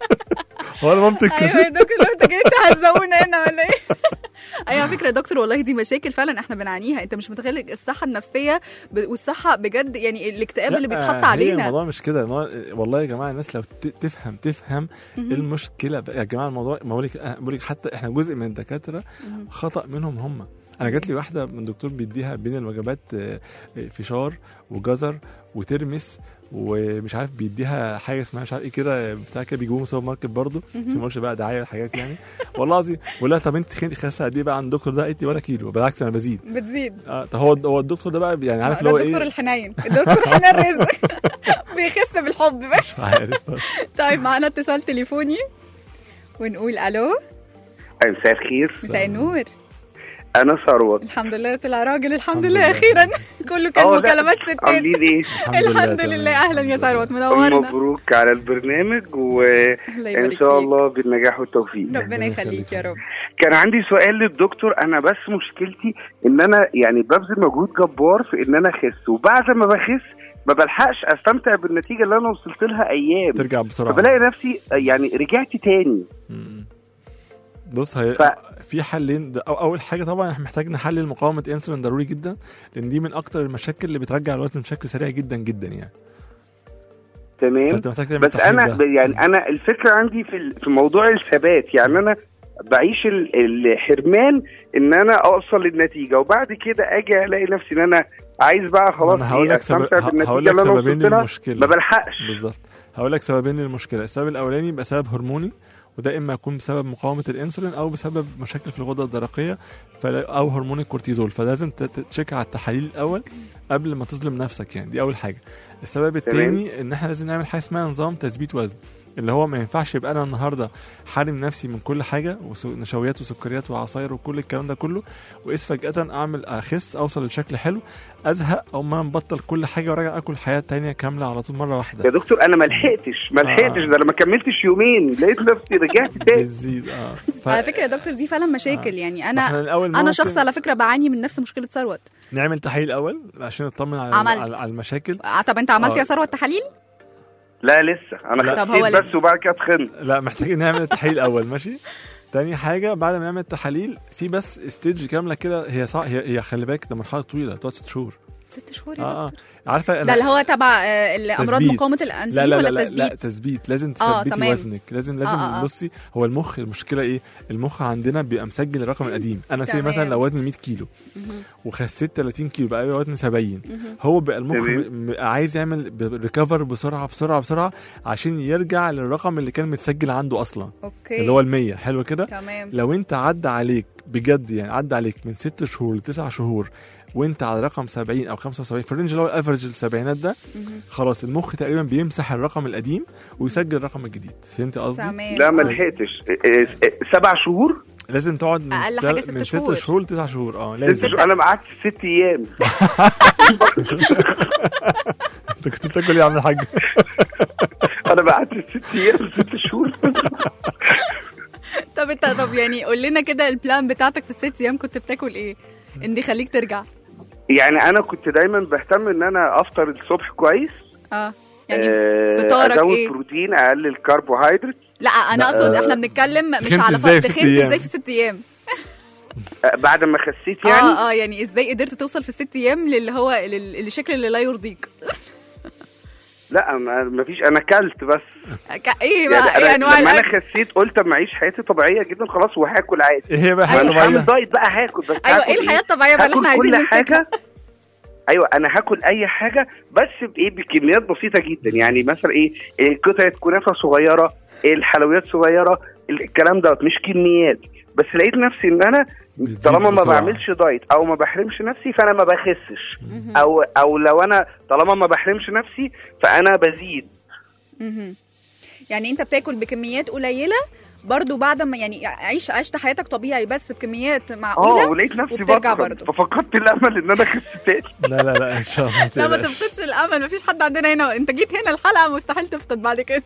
Speaker 3: هو انا مامتك
Speaker 2: ايوه يا دكتور لو انت جاي تهزقونا هنا ولا ايه ايوه على فكره يا دكتور والله دي مشاكل فعلا احنا بنعانيها انت مش متخيل الصحه النفسيه ب- والصحه بجد يعني الاكتئاب اللي
Speaker 3: لا،
Speaker 2: بيتحط
Speaker 3: هي
Speaker 2: علينا
Speaker 3: الموضوع مش كده الموضوع- والله يا جماعه الناس لو ت- تفهم تفهم
Speaker 2: مهم.
Speaker 3: ايه المشكله بقى يا جماعه الموضوع ما بقول لك بقول لك حتى احنا جزء من الدكاتره
Speaker 2: مهم.
Speaker 3: خطا منهم هم انا جات لي واحده من دكتور بيديها بين الوجبات آه، آه، فشار وجزر وترمس ومش عارف بيديها حاجه اسمها مش عارف ايه كده بتاع كده بيجيبوه من السوبر ماركت برضه عشان ما اقولش بقى دعايه الحاجات يعني والله العظيم بقول لها طب انت خنتي خاسه قد ايه بقى عند الدكتور ده قالت لي ولا كيلو بالعكس انا بزيد
Speaker 2: بتزيد
Speaker 3: اه طب هو هو الدكتور ده بقى يعني عارف
Speaker 2: ده
Speaker 3: اللي هو
Speaker 2: الدكتور
Speaker 3: ايه
Speaker 2: الحنين الدكتور حنان رزق بيخس بالحب بقى
Speaker 3: مش عارف
Speaker 2: طيب معانا اتصال تليفوني ونقول الو
Speaker 11: مساء الخير
Speaker 2: مساء النور
Speaker 11: انا ثروت
Speaker 2: الحمد لله طلع راجل الحمد
Speaker 3: الحمد
Speaker 2: لله
Speaker 3: لله.
Speaker 2: اخيرا كله كان
Speaker 11: اه، لا،
Speaker 2: مكالمات ستات
Speaker 11: عاملين ايه
Speaker 2: الحمد
Speaker 3: تمام.
Speaker 2: لله اهلا يا
Speaker 3: الحمد
Speaker 2: ثروت
Speaker 3: لله.
Speaker 2: منورنا
Speaker 11: مبروك على البرنامج
Speaker 2: الله
Speaker 11: وان
Speaker 2: يبارك
Speaker 11: شاء
Speaker 2: فيك.
Speaker 11: الله بالنجاح والتوفيق
Speaker 2: ربنا يخليك يا رب
Speaker 11: كان عندي سؤال للدكتور انا بس مشكلتي ان انا يعني ببذل مجهود جبار في ان انا اخس وبعد ما بخس ما بلحقش استمتع بالنتيجه اللي انا وصلت لها ايام
Speaker 3: ترجع بسرعه
Speaker 11: فبلاقي نفسي يعني رجعت تاني
Speaker 3: مم. بص هي
Speaker 11: ف-
Speaker 3: في حلين ده أو اول حاجه طبعا احنا محتاج نحلل مقاومه انسولين ضروري جدا لان دي من اكتر المشاكل اللي بترجع الوزن بشكل سريع جدا جدا يعني
Speaker 11: تمام
Speaker 3: فانت محتاج تعمل
Speaker 11: بس
Speaker 3: التحليل
Speaker 11: انا
Speaker 3: ده.
Speaker 11: ب- يعني انا الفكره عندي في ال- في موضوع الثبات يعني انا بعيش ال- الحرمان ان انا اوصل للنتيجه وبعد كده اجي الاقي نفسي ان انا عايز بقى خلاص
Speaker 3: أنا هقول
Speaker 11: إيه،
Speaker 3: لك سبب-
Speaker 11: استمتع
Speaker 3: ه-
Speaker 11: بالنتيجه
Speaker 3: هقول لك
Speaker 11: اللي انا
Speaker 3: سببين
Speaker 11: وصلت لها
Speaker 3: للمشكلة.
Speaker 11: ما بلحقش
Speaker 3: بالظبط هقول لك سببين للمشكله السبب الاولاني يبقى سبب هرموني وده اما يكون بسبب مقاومه الانسولين او بسبب مشاكل في الغده الدرقيه فلا- او هرمون الكورتيزول فلازم ت- ت- تشيك على التحاليل الاول قبل ما تظلم نفسك يعني دي اول حاجه السبب
Speaker 11: تمام.
Speaker 3: الثاني ان احنا لازم نعمل حاجه اسمها نظام تثبيت وزن اللي هو ما ينفعش يبقى انا النهارده حارم نفسي من كل حاجه وس- نشويات وسكريات وعصاير وكل الكلام ده كله واذ فجاه اعمل اخس اوصل لشكل حلو ازهق او ما نبطل كل حاجه وراجع اكل حياه تانية كامله على طول مره واحده
Speaker 11: يا دكتور انا ما لحقتش ما
Speaker 3: آه.
Speaker 11: لحقتش ده انا ما كملتش يومين لقيت نفسي رجعت تاني
Speaker 3: بتزيد اه ف...
Speaker 2: على فكره يا دكتور دي فعلا مشاكل يعني
Speaker 3: ما احنا
Speaker 2: انا
Speaker 3: الاول
Speaker 2: انا
Speaker 3: ممكن
Speaker 2: شخص على فكره بعاني من نفس مشكله ثروت
Speaker 3: نعمل تحليل الاول عشان نطمن على
Speaker 2: عملت.
Speaker 3: على, على المشاكل
Speaker 2: آه، طب انت عملت
Speaker 3: آه.
Speaker 2: يا ثروت تحاليل
Speaker 11: لا لسه انا
Speaker 3: لا.
Speaker 2: طب هو
Speaker 11: خسيت
Speaker 2: لسه.
Speaker 11: بس وبعد كده اتخنت
Speaker 3: لا محتاجين نعمل التحليل الاول ماشي تاني حاجة بعد ما نعمل التحاليل في بس ستيج كاملة كده هي صع... هي هي خلي بالك ده مرحلة طويلة بتقعد ست شهور
Speaker 2: ست شهور يا
Speaker 3: اه اه
Speaker 2: دكتور
Speaker 3: عارفة
Speaker 2: ده
Speaker 3: انا
Speaker 2: اللي هو تبع آه، الامراض
Speaker 3: تثبيت.
Speaker 2: مقاومه
Speaker 3: لا
Speaker 2: الانسولين
Speaker 3: لا
Speaker 2: ولا
Speaker 3: لا, لا, لا
Speaker 2: تثبيت
Speaker 3: تثبيت لازم
Speaker 2: آه،
Speaker 3: تثبتي
Speaker 2: تمام.
Speaker 3: وزنك لازم لازم
Speaker 2: آه، آه.
Speaker 3: بصي هو المخ المشكله ايه المخ عندنا بيبقى مسجل الرقم القديم انا سي
Speaker 2: تمام.
Speaker 3: مثلا لو وزني 100 كيلو
Speaker 2: مهم.
Speaker 3: وخسيت 30 كيلو بقى وزني 70
Speaker 2: مهم.
Speaker 3: هو بقى المخ
Speaker 11: تمام.
Speaker 3: م- م- عايز يعمل ريكفر بسرعه بسرعه بسرعه عشان يرجع للرقم اللي كان متسجل عنده اصلا
Speaker 2: اوكي
Speaker 3: اللي هو ال 100 حلو كده
Speaker 2: تمام
Speaker 3: لو انت عدى عليك بجد يعني عدى عليك من ست شهور لتسع شهور وانت على رقم 70 او 75 في الرينج اللي هو الافرج السبعينات ده
Speaker 2: مهم.
Speaker 3: خلاص المخ تقريبا بيمسح الرقم القديم ويسجل الرقم الجديد فهمت قصدي؟
Speaker 2: تمام
Speaker 11: لا ما
Speaker 2: آه.
Speaker 11: لحقتش إيه، إيه، سبع شهور
Speaker 3: لازم تقعد من,
Speaker 2: أقل
Speaker 3: تل-
Speaker 2: حاجة ست
Speaker 3: من ست
Speaker 2: شهور.
Speaker 3: شهور لتسع شهور اه
Speaker 11: ست
Speaker 3: لازم
Speaker 11: شهور. انا ما قعدتش ست ايام
Speaker 3: انت كنت بتاكل ايه يا عم الحاج؟
Speaker 11: انا ما قعدتش ست ايام ست شهور
Speaker 2: طب انت طب يعني قول لنا كده البلان بتاعتك في الست ايام كنت بتاكل ايه؟ ان يخليك ترجع
Speaker 11: يعني انا كنت دايما بهتم ان انا افطر الصبح كويس
Speaker 2: اه يعني
Speaker 11: آه،
Speaker 2: فطارك
Speaker 11: ازود
Speaker 2: ايه؟
Speaker 11: بروتين اقلل كربوهيدرات
Speaker 2: لا انا
Speaker 3: لا،
Speaker 2: اقصد
Speaker 3: آه،
Speaker 2: احنا بنتكلم مش
Speaker 3: تخنت
Speaker 2: على
Speaker 3: ازاي
Speaker 2: فترة
Speaker 3: في ست
Speaker 2: تخنت
Speaker 3: أيام؟
Speaker 2: ازاي في ست ايام
Speaker 11: آه، بعد ما خسيت يعني
Speaker 2: اه اه يعني ازاي قدرت توصل في الست ايام للي هو لل- للشكل اللي لا يرضيك
Speaker 11: لا ما ما فيش انا كلت بس
Speaker 2: ك- ايه بقى
Speaker 11: يعني
Speaker 2: ايه
Speaker 11: أنا
Speaker 2: انواع
Speaker 11: لما انا
Speaker 2: الاكل
Speaker 11: خسيت قلت طب ما اعيش حياتي طبيعيه جدا خلاص وهاكل عادي
Speaker 3: ايه هي بقى
Speaker 11: ما
Speaker 3: حاجه
Speaker 11: انا هعمل
Speaker 3: طبيعيه
Speaker 11: دايت بقى هاكل بس
Speaker 2: ايوه
Speaker 11: هاكل
Speaker 2: ايه الحياه الطبيعيه بقى اللي
Speaker 11: هاكل
Speaker 2: احنا عايزين
Speaker 11: كل
Speaker 2: نمسكها
Speaker 11: حاجه ايوه انا هاكل اي حاجه بس بايه بكميات بسيطه جدا يعني مثلا ايه إيه قطعه كنافه صغيره الحلويات صغيره الكلام دوت مش كميات بس لقيت نفسي ان انا
Speaker 3: بتزيد
Speaker 11: طالما ما
Speaker 3: بسرعة.
Speaker 11: بعملش دايت او ما بحرمش نفسي فانا ما بخسش او او لو انا طالما ما بحرمش نفسي فانا بزيد
Speaker 2: مهم. يعني انت بتاكل بكميات قليله برضو بعد ما يعني عيش عشت حياتك طبيعي بس بكميات معقوله
Speaker 11: اه ولقيت نفسي
Speaker 2: وبترجع
Speaker 11: بطل
Speaker 2: برضو
Speaker 11: ففقدت الامل ان انا اخس تاني
Speaker 3: لا لا لا ان شاء الله ما
Speaker 2: لا ما
Speaker 3: تقلقش.
Speaker 2: تفقدش الامل مفيش حد عندنا هنا انت جيت هنا الحلقه مستحيل تفقد بعد كده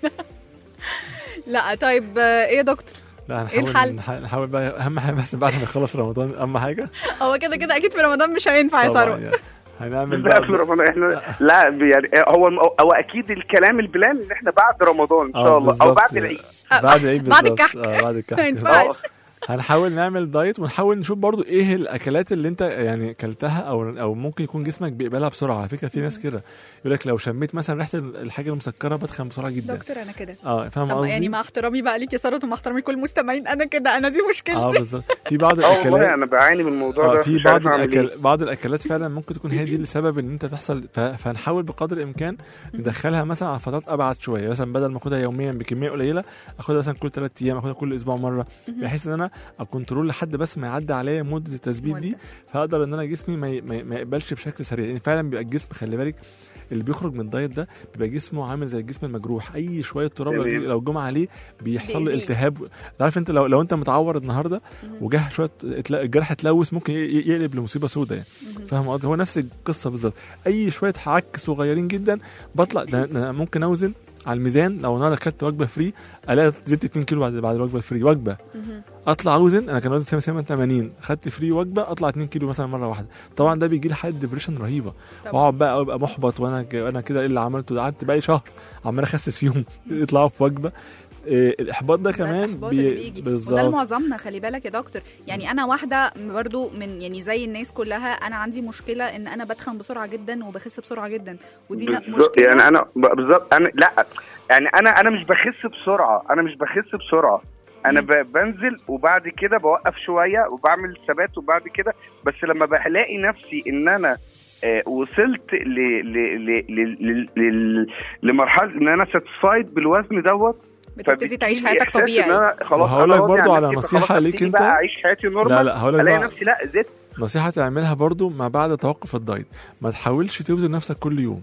Speaker 2: لا طيب آه، ايه يا دكتور
Speaker 3: لا
Speaker 2: إيه
Speaker 3: هنحاول
Speaker 2: الحل؟
Speaker 3: نح- نحاول بقى اهم حاجه بس بعد ما نخلص رمضان اهم حاجه
Speaker 2: هو كده كده اكيد في رمضان مش هينفع يا
Speaker 3: طبعاً
Speaker 2: ثروت
Speaker 3: يعني. هنعمل
Speaker 11: لا
Speaker 3: بقى
Speaker 11: في رمضان احنا لا يعني هو هو اكيد الكلام البلان ان احنا بعد رمضان ان
Speaker 3: آه،
Speaker 11: شاء الله او
Speaker 3: بالظبط.
Speaker 11: بعد العيد
Speaker 3: بعد العيد
Speaker 2: بعد
Speaker 3: بالظبط.
Speaker 2: الكحك.
Speaker 3: آه بعد الكحك
Speaker 2: ما ينفعش
Speaker 3: هنحاول نعمل دايت ونحاول نشوف برضو ايه الاكلات اللي انت يعني كلتها او او ممكن يكون جسمك بيقبلها بسرعه على فكره في ناس كده يقول لك لو شميت مثلا ريحه الحاجه المسكره بتخن بسرعه جدا
Speaker 2: دكتور انا كده
Speaker 3: اه فاهم
Speaker 2: طب
Speaker 3: قصدي
Speaker 2: يعني مع احترامي بقى ليك يا ثروت ومع احترامي لكل المستمعين انا كده انا دي
Speaker 3: اه
Speaker 2: مشكلتي
Speaker 3: بالظبط في بعض
Speaker 11: اه والله
Speaker 3: الاكلات
Speaker 11: انا بعاني من الموضوع
Speaker 3: اه
Speaker 11: ده
Speaker 3: في
Speaker 11: مش
Speaker 3: بعض
Speaker 11: عارف أعمل
Speaker 3: الأكل...
Speaker 11: إيه.
Speaker 3: بعض الاكلات فعلا ممكن تكون هي دي السبب ان انت تحصل ف... فنحاول بقدر الامكان ندخلها مثلا على فترات ابعد شويه مثلا بدل ما اخدها يوميا بكميه قليله اخدها مثلا كل ثلاث ايام اخدها كل اسبوع مره بحيث ان انا اكونترول لحد بس ما يعدي عليا مده التثبيت دي
Speaker 2: مدة.
Speaker 3: فاقدر ان انا جسمي ما, ي... ما... ي- ما يقبلش بشكل سريع يعني فعلا بيبقى الجسم خلي بالك اللي بيخرج من الدايت ده بيبقى جسمه عامل زي الجسم المجروح اي شويه تراب لو,
Speaker 11: تمام.
Speaker 3: لو جم عليه بيحصل له
Speaker 2: بيزيد.
Speaker 3: التهاب عارف انت لو لو انت متعور النهارده وجه شويه اتلا- الجرح اتلوث ممكن ي- ي- يقلب لمصيبه سوداء يعني فاهم قصدي هو نفس القصه بالظبط اي شويه عك صغيرين جدا بطلع ده ده أنا ممكن اوزن على الميزان لو انا اكلت وجبه فري الاقي زدت 2 كيلو بعد بعد الوجبه الفري وجبه اطلع اوزن انا كان وزني سنه سنه 80 خدت فري وجبه اطلع 2 كيلو مثلا مره واحده طبعا ده بيجي لي حاله ديبريشن رهيبه
Speaker 2: طبعاً.
Speaker 3: واقعد بقى ابقى محبط وانا ك- انا كده ايه اللي عملته ده قعدت بقى شهر عمال اخسس فيهم يطلعوا في وجبه إيه الاحباط ده كمان
Speaker 2: الإحباط اللي بيجي وده
Speaker 3: بالظبط
Speaker 2: لمعظمنا خلي بالك يا دكتور يعني انا واحده برضو من يعني زي الناس كلها انا عندي مشكله ان انا بتخن بسرعه جدا وبخس بسرعه جدا ودي ن-
Speaker 11: بالظبط
Speaker 2: مشكله
Speaker 11: يعني انا ب- بالظبط انا لا يعني انا انا مش بخس بسرعه انا مش بخس بسرعه انا
Speaker 2: مم.
Speaker 11: ب- بنزل وبعد كده بوقف شويه وبعمل ثبات وبعد كده بس لما بلاقي نفسي ان انا آه، وصلت ل ل ل ل ل ل لمرحله ان انا ساتسفايد بالوزن دوت
Speaker 2: بتبتدي تعيش
Speaker 11: فبتجيلي
Speaker 2: حياتك
Speaker 11: إحساس إن
Speaker 2: طبيعي
Speaker 11: أنا خلاص
Speaker 3: وهقول
Speaker 11: أنا
Speaker 3: لك
Speaker 11: راضي
Speaker 3: برضو
Speaker 11: عن
Speaker 3: على
Speaker 11: نفسي،
Speaker 3: نصيحة
Speaker 11: فخلاص
Speaker 3: ليك
Speaker 11: أبتدي
Speaker 3: أنت.
Speaker 11: بقى اعيش حياتي نورمال
Speaker 3: لا لا هقول لك
Speaker 11: الاقي
Speaker 3: بقى
Speaker 11: نفسي لا زدت
Speaker 3: نصيحة تعملها برضو ما بعد توقف الدايت ما تحاولش توزن نفسك كل يوم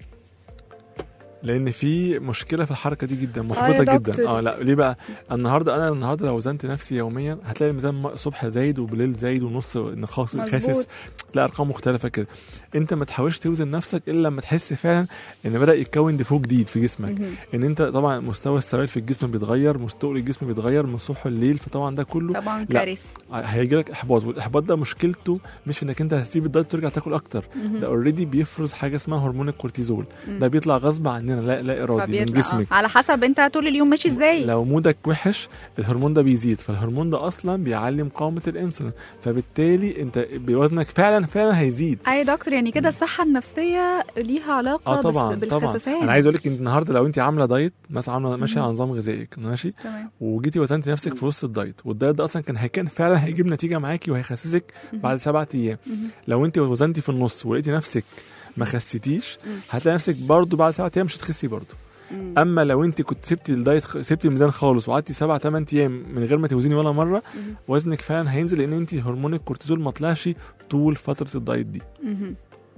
Speaker 3: لان في مشكله في الحركه دي جدا محبطه جدا
Speaker 2: دكتور.
Speaker 3: اه لا ليه بقى النهارده انا النهارده لو وزنت نفسي يوميا هتلاقي الميزان م- الصبح زايد وبالليل زايد ونص نخاص
Speaker 2: مظبوط.
Speaker 3: خاسس تلاقي ارقام مختلفه كده انت ما تحاولش توزن نفسك الا لما تحس فعلا ان بدا يتكون ديفو جديد في جسمك
Speaker 2: مهم.
Speaker 3: ان انت طبعا مستوى السوائل في الجسم بيتغير مستوى الجسم بيتغير من الصبح لليل فطبعا ده كله
Speaker 2: طبعا
Speaker 3: لا.
Speaker 2: كارثه
Speaker 3: هيجي لك احباط والاحباط ده مشكلته مش في انك انت هتسيب الدايت وترجع تاكل اكتر
Speaker 2: مهم.
Speaker 3: ده اوريدي بيفرز حاجه اسمها هرمون الكورتيزول
Speaker 2: مم.
Speaker 3: ده بيطلع غصب عننا لا لا ارادي من
Speaker 2: فبيطلع-
Speaker 3: جسمك
Speaker 2: آه. على حسب انت طول اليوم ماشي ازاي
Speaker 3: لو مودك وحش الهرمون ده بيزيد فالهرمون ده اصلا بيعلي مقاومه الانسولين فبالتالي انت بوزنك فعلا فعلا هيزيد
Speaker 2: اي دكتور يعني كده الصحه النفسيه ليها علاقه
Speaker 3: اه طبعا
Speaker 2: بس-
Speaker 3: طبعا
Speaker 2: بالخسسان
Speaker 3: انا عايز اقول لك انت النهارده لو انت عامله دايت مثلا عامله ماشيه على نظام غذائي ماشي
Speaker 2: تمام
Speaker 3: وجيتي وزنت نفسك في وسط الدايت والدايت ده اصلا كان هيكون فعلا هيجيب نتيجه معاكي وهيخسسك بعد سبعة ايام
Speaker 2: مهم.
Speaker 3: لو انت وزنتي في النص ولقيتي نفسك ما خسيتيش
Speaker 2: مم.
Speaker 3: هتلاقي نفسك برضو بعد سبعة ايام مش هتخسي برضو
Speaker 2: مم.
Speaker 3: اما لو انت كنت سبتي الدايت سبتي الميزان خالص وقعدتي سبعة ثمان ايام من غير ما توزني ولا مره
Speaker 2: مهم.
Speaker 3: وزنك فعلا هينزل لان انت هرمون الكورتيزول ما طلعش طول فتره الدايت دي
Speaker 2: مهم.